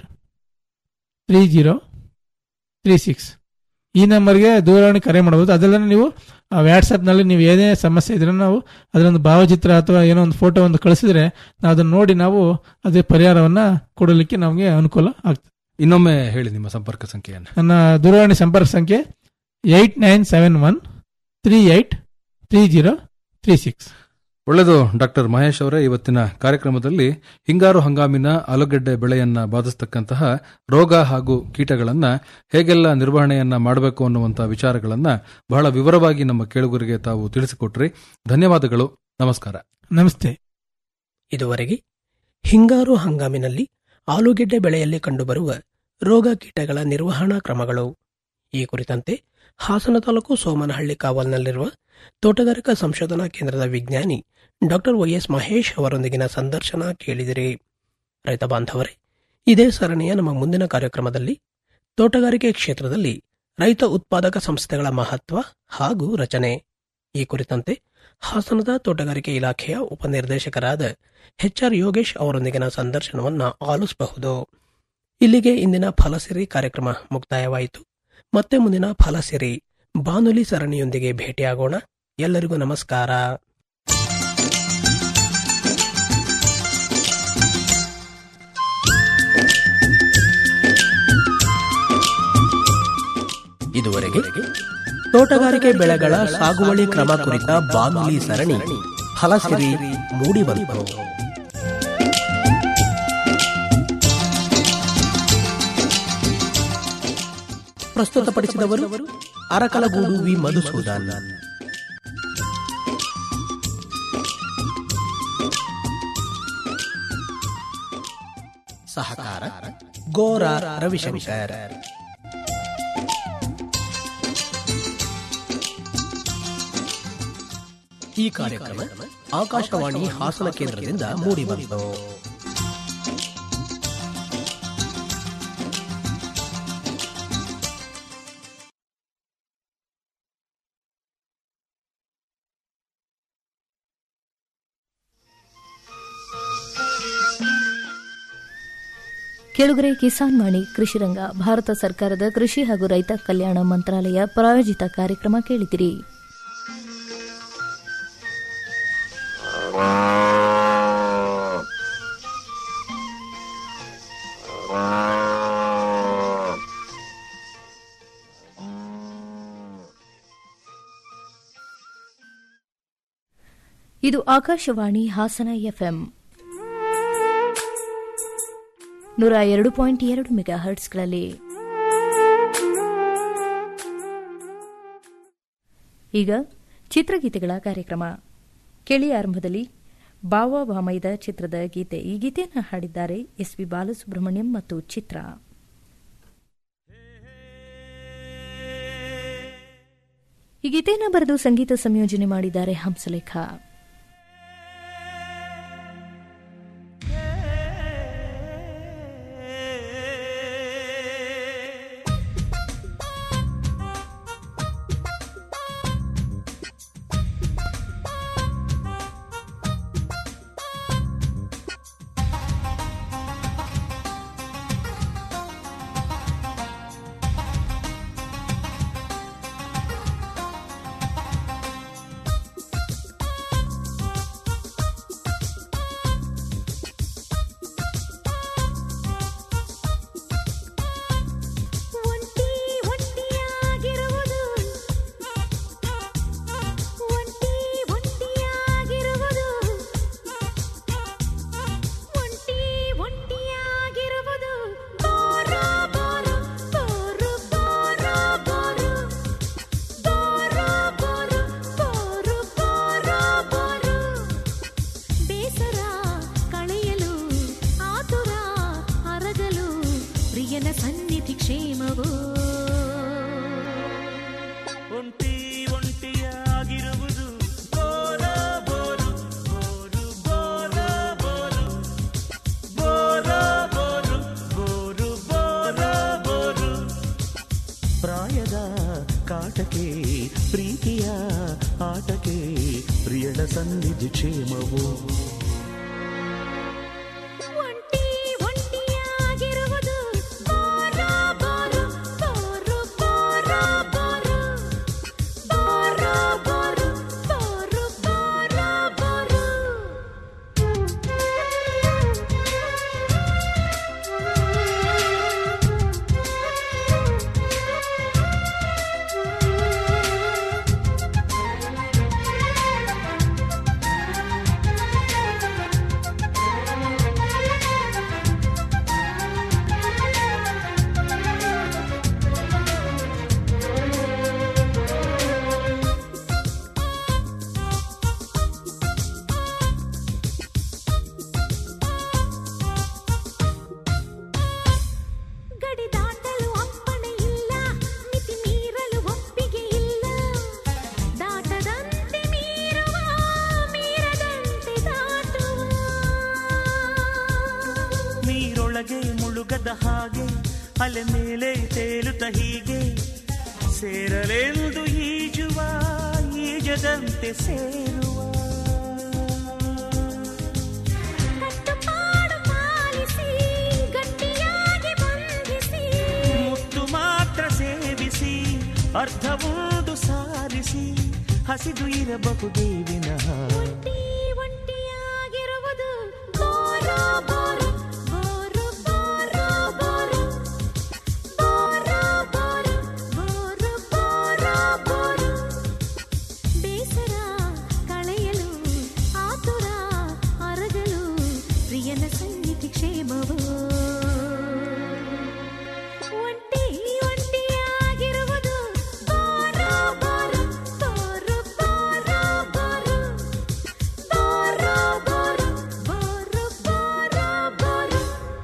three zero three six ಈ ನಂಬರ್ಗೆ ದೂರವಾಣಿ ಕರೆ ಮಾಡಬಹುದು ಅದಲ್ಲದೆ ನೀವು ವ್ಯಾಟ್ಸಪ್ನಲ್ಲಿ ನೀವು ಏನೇ ಸಮಸ್ಯೆ ಇದ್ರೆ ನಾವು ಅದರೊಂದು ಭಾವಚಿತ್ರ ಅಥವಾ ಏನೋ ಒಂದು ಫೋಟೋ ಒಂದು ಕಳಿಸಿದ್ರೆ ನಾವು ಅದನ್ನು ನೋಡಿ ನಾವು ಅದೇ ಪರಿಹಾರವನ್ನ ಕೊಡಲಿಕ್ಕೆ ನಮಗೆ ಅನುಕೂಲ ಆಗ್ತದೆ ಇನ್ನೊಮ್ಮೆ ಹೇಳಿ ನಿಮ್ಮ ಸಂಪರ್ಕ ಸಂಖ್ಯೆಯನ್ನು ನನ್ನ ದೂರವಾಣಿ ಸಂಪರ್ಕ ಸಂಖ್ಯೆ eight nine seven one three eight three zero three six ಒಳ್ಳೆಯದು ಡಾಕ್ಟರ್ ಮಹೇಶ್ ಅವರೇ ಇವತ್ತಿನ ಕಾರ್ಯಕ್ರಮದಲ್ಲಿ ಹಿಂಗಾರು ಹಂಗಾಮಿನ ಆಲೂಗೆಡ್ಡೆ ಬೆಳೆಯನ್ನ ಬಾಧಿಸತಕ್ಕಂತಹ ರೋಗ ಹಾಗೂ ಕೀಟಗಳನ್ನ ಹೇಗೆಲ್ಲ ನಿರ್ವಹಣೆಯನ್ನ ಮಾಡಬೇಕು ಅನ್ನುವಂತಹ ವಿಚಾರಗಳನ್ನ ಬಹಳ ವಿವರವಾಗಿ ನಮ್ಮ ಕೇಳುಗರಿಗೆ ತಾವು ತಿಳಿಸಿಕೊಟ್ರಿ ಧನ್ಯವಾದಗಳು ನಮಸ್ಕಾರ ನಮಸ್ತೆ ಇದುವರೆಗೆ ಹಿಂಗಾರು ಹಂಗಾಮಿನಲ್ಲಿ ಆಲೂಗೆಡ್ಡೆ ಬೆಳೆಯಲ್ಲಿ ಕಂಡುಬರುವ ರೋಗ ಕೀಟಗಳ ನಿರ್ವಹಣಾ ಕ್ರಮಗಳು ಈ ಕುರಿತಂತೆ ಹಾಸನ ತಾಲೂಕು ಸೋಮನಹಳ್ಳಿ ಕಾವಲ್ನಲ್ಲಿರುವ ತೋಟಗಾರಿಕಾ ಸಂಶೋಧನಾ ಕೇಂದ್ರದ ವಿಜ್ಞಾನಿ ಡಾಕ್ಟರ್ ವೈಎಸ್ ಮಹೇಶ್ ಅವರೊಂದಿಗಿನ ಸಂದರ್ಶನ ಕೇಳಿದಿರಿ ರೈತ ಬಾಂಧವರೇ ಇದೇ ಸರಣಿಯ ನಮ್ಮ ಮುಂದಿನ ಕಾರ್ಯಕ್ರಮದಲ್ಲಿ ತೋಟಗಾರಿಕೆ ಕ್ಷೇತ್ರದಲ್ಲಿ ರೈತ ಉತ್ಪಾದಕ ಸಂಸ್ಥೆಗಳ ಮಹತ್ವ ಹಾಗೂ ರಚನೆ ಈ ಕುರಿತಂತೆ ಹಾಸನದ ತೋಟಗಾರಿಕೆ ಇಲಾಖೆಯ ಉಪನಿರ್ದೇಶಕರಾದ ಎಚ್ಆರ್ ಯೋಗೇಶ್ ಅವರೊಂದಿಗಿನ ಸಂದರ್ಶನವನ್ನ ಆಲಿಸಬಹುದು ಇಲ್ಲಿಗೆ ಇಂದಿನ ಫಲಸಿರಿ ಕಾರ್ಯಕ್ರಮ ಮುಕ್ತಾಯವಾಯಿತು ಮತ್ತೆ ಮುಂದಿನ ಫಲಸಿರಿ ಬಾನುಲಿ ಸರಣಿಯೊಂದಿಗೆ ಭೇಟಿಯಾಗೋಣ ಎಲ್ಲರಿಗೂ ನಮಸ್ಕಾರ ಇದುವರೆಗೆ ತೋಟಗಾರಿಕೆ ಬೆಳೆಗಳ ಸಾಗುವಳಿ ಕ್ರಮ ಕುರಿತ ಬಾನುಲಿ ಸರಣಿ ಫಲಸಿರಿ ಮೂಡಿಬಂತು ಪ್ರಸ್ತುತಪಡಿಸಿದವರು ಅರಕಲಗೂಡು ವಿ ಮಧುಸೂದನ್ ಸಹಕಾರ ಗೋರ ರವಿಶಂಕರ್ ಈ ಕಾರ್ಯಕ್ರಮ ಆಕಾಶವಾಣಿ ಹಾಸನ ಕೇಂದ್ರದಿಂದ ಮೂಡಿಬಂತು ಕೆಳಗರೆ ಕಿಸಾನ್ ವಾಣಿ ಕೃಷಿ ರಂಗ ಭಾರತ ಸರ್ಕಾರದ ಕೃಷಿ ಹಾಗೂ ರೈತ ಕಲ್ಯಾಣ ಮಂತ್ರಾಲಯ ಪ್ರಾಯೋಜಿತ ಕಾರ್ಯಕ್ರಮ ಕೇಳಿದಿರಿ ಇದು ಆಕಾಶವಾಣಿ ಹಾಸನ ಎಫ್ಎಂ ನೂರ ಎರಡು ಪಾಯಿಂಟ್ ಎರಡು ಮೆಗಾ ಹರ್ಟ್ಸ್ಗಳಲ್ಲಿ ಈಗ ಚಿತ್ರಗೀತೆಗಳ ಕಾರ್ಯಕ್ರಮ ಕೇಳಿ ಆರಂಭದಲ್ಲಿ ಬಾವ ಬಾಮೈದ ಚಿತ್ರದ ಗೀತೆ ಈ ಗೀತೆಯನ್ನು ಹಾಡಿದ್ದಾರೆ ಎಸ್ ಪಿ ಬಾಲಸುಬ್ರಹ್ಮಣ್ಯಂ ಮತ್ತು ಚಿತ್ರ ಈ ಗೀತೆಯನ್ನು ಬರೆದು ಸಂಗೀತ ಸಂಯೋಜನೆ ಮಾಡಿದ್ದಾರೆ ಹಂಸಲೇಖ ಪ್ರೀತಿಯ ಆಟಕ್ಕೆ ಪ್ರಿಯಳ ಸನ್ನಿಧಿ ಕ್ಷೇಮವು ಒಂಟಿ ಒಂಟಿಯಾಗಿರುವುದು ಬಾರೋ ಬಾರೋ ಬಾರೋ ಬಾರೋ ಬಾರೋ ಬಾರೋ ಬಾರೋ ಬಾರೋ ಬಾರೋ ಬಾರೋ ಗಡಿ ದಾಟಲು ಅಪ್ಪಣೆ ಇಲ್ಲ ಮಿತಿ ಮೀರಲು ಒಪ್ಪಿಗೆ ಇಲ್ಲ ದಾಟದಂತೆ ಮೀರುವ ಮೀರದಂತೆ ದಾಟುವ ನೀರೊಳಗೆ ಮುಳುಗದ ಹಾಗೆ ಅಲೆ ಮೇಲೆ ತೇಲುತ್ತ ಹೀಗೆ ಸೇರಲೆಂದು ಈಜುವ ಈಜದಂತೆ ಸೇರುವ ಕಟ್ಟುಪಾಡು ಪಾಲಿಸಿ ಗಟ್ಟಿಯಾಗಿ ಬಂಧಿಸಿ ಮುತ್ತು ಮಾತ್ರ ಸೇವಿಸಿ ಅರ್ಧವೊಂದು ಸಾರಿಸಿ ಹಸಿದು ಇರಬಹುದೇ ವಿನಃ ಒಂಟಿ ಒಂಟಿಯಾಗಿರುವುದು ಬೋರೋ ಬೋರೋ ಬೋರೋ ಬೋರೋ ಬೋರೋ ಬೋರೋ ಬೋರೋ ಬೋರೋ ಬೋರೋ ಬೋರೋ ಬೇಸರ ಕಳೆಯಲು ಆತುರ ಅರಗಲು ಪ್ರಿಯನ ಸನ್ನಿಧಿ ಕ್ಷೇಮವು ಒಂಟಿ ಒಂಟಿಯಾಗಿರುವುದು ಬೋರೋ ಬೋರೋ ಬೋರೋ ಬೋರೋ ಬೋರೋ ಬೋರೋ ಬೋರೋ ಬೋರೋ ಬೋರೋ ಬೋರೋ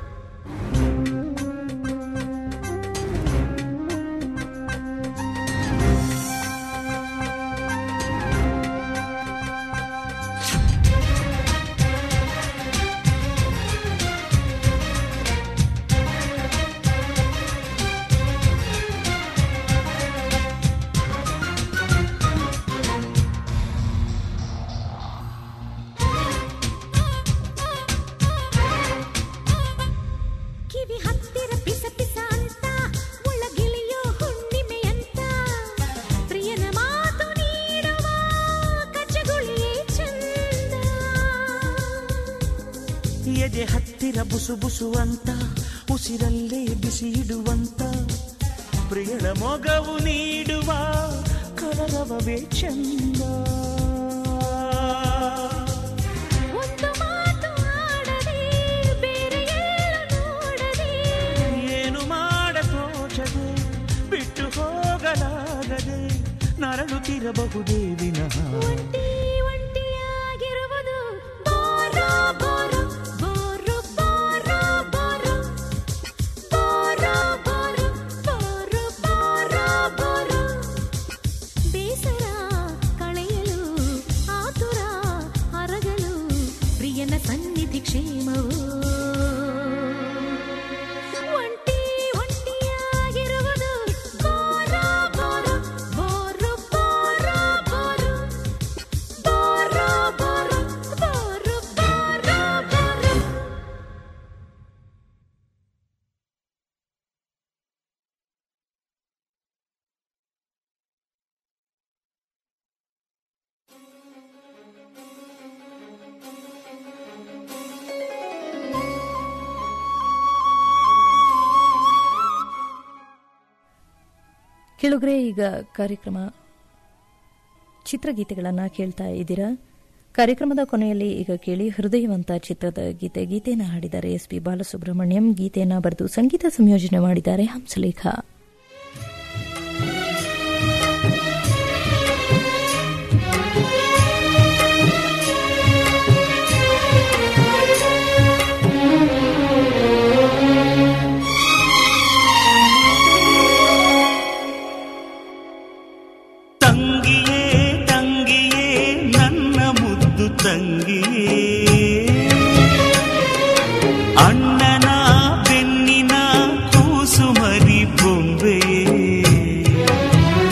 ಕಿವಿ ಹತ್ತಿರ ಪಿಸ ಪಿಸ ಅಂತ ಒಳಗಿಳಿಯೋ ಹುಣ್ಣಿಮೆಯಂತ ಪ್ರಿಯನ ಮಾತು ನೀಡುವ ಕಚ್ಚಗುಳಿಯೇ ಚಂದ ಎದೆ ಹತ್ತಿರ ಬುಸು ಬುಸು ಅಂತ ಉಸಿರಲ್ಲೇ ಬಿಸಿ ಇಡುವಂತ ಪ್ರಿಯಳ ಮೊಗವು ನೀಡುವ ಕಲರವವೇ ಚಂದ ಒಂದು ಮಾತು ಆಡದೆ ಬೇರೆ ಎಲ್ಲೂ ನೋಡದೆ ಏನು ಮಾಡ ತೋಚದೆ ಬಿಟ್ಟು ಹೋಗಲಾಗದೆ ನರಳುತ್ತಿರಬಹುದೇ ವಿನಃ ಒಂಟಿ ಒಂಟಿಯಾಗಿರುವುದು ಬೋರೋ ಬೋರೋ ಬೋರೋ ಬೋರೋ ಬೋರೋ ಬೋರೋ ಬೋರೋ ಬೋರೋ ಬೋರೋ ಬೋರೋ ಬೇಸರ ಕಳೆಯಲು ಆತುರ ಅರಗಲು ಪ್ರಿಯನ ಸನ್ನಿಧಿ ಕ್ಷೇಮವು ಒಂಟಿ ಒಂಟಿಯಾಗಿರುವುದು ಬೋರೋ ಬೋರೋ ಬೋರೋ ಬೋರೋ ಬೋರೋ ಬೋರೋ ಬೋರೋ ಬೋರೋ ಬೋರೋ ಬೋರೋ ಕೆಳಗ್ರೆ ಈಗ ಕಾರ್ಯಕ್ರಮ ಚಿತ್ರಗೀತೆಗಳನ್ನು ಕೇಳ್ತಾ ಇದ್ದೀರಾ ಕಾರ್ಯಕ್ರಮದ ಕೊನೆಯಲ್ಲಿ ಈಗ ಕೇಳಿ ಹೃದಯವಂತ ಚಿತ್ರದ ಗೀತೆ ಗೀತೆಯನ್ನು ಹಾಡಿದ್ದಾರೆ ಎಸ್ ಪಿ ಬಾಲಸುಬ್ರಹ್ಮಣ್ಯಂ ಗೀತೆಯನ್ನು ಬರೆದು ಸಂಗೀತ ಸಂಯೋಜನೆ ಮಾಡಿದ್ದಾರೆ ಹಂಸಲೇಖ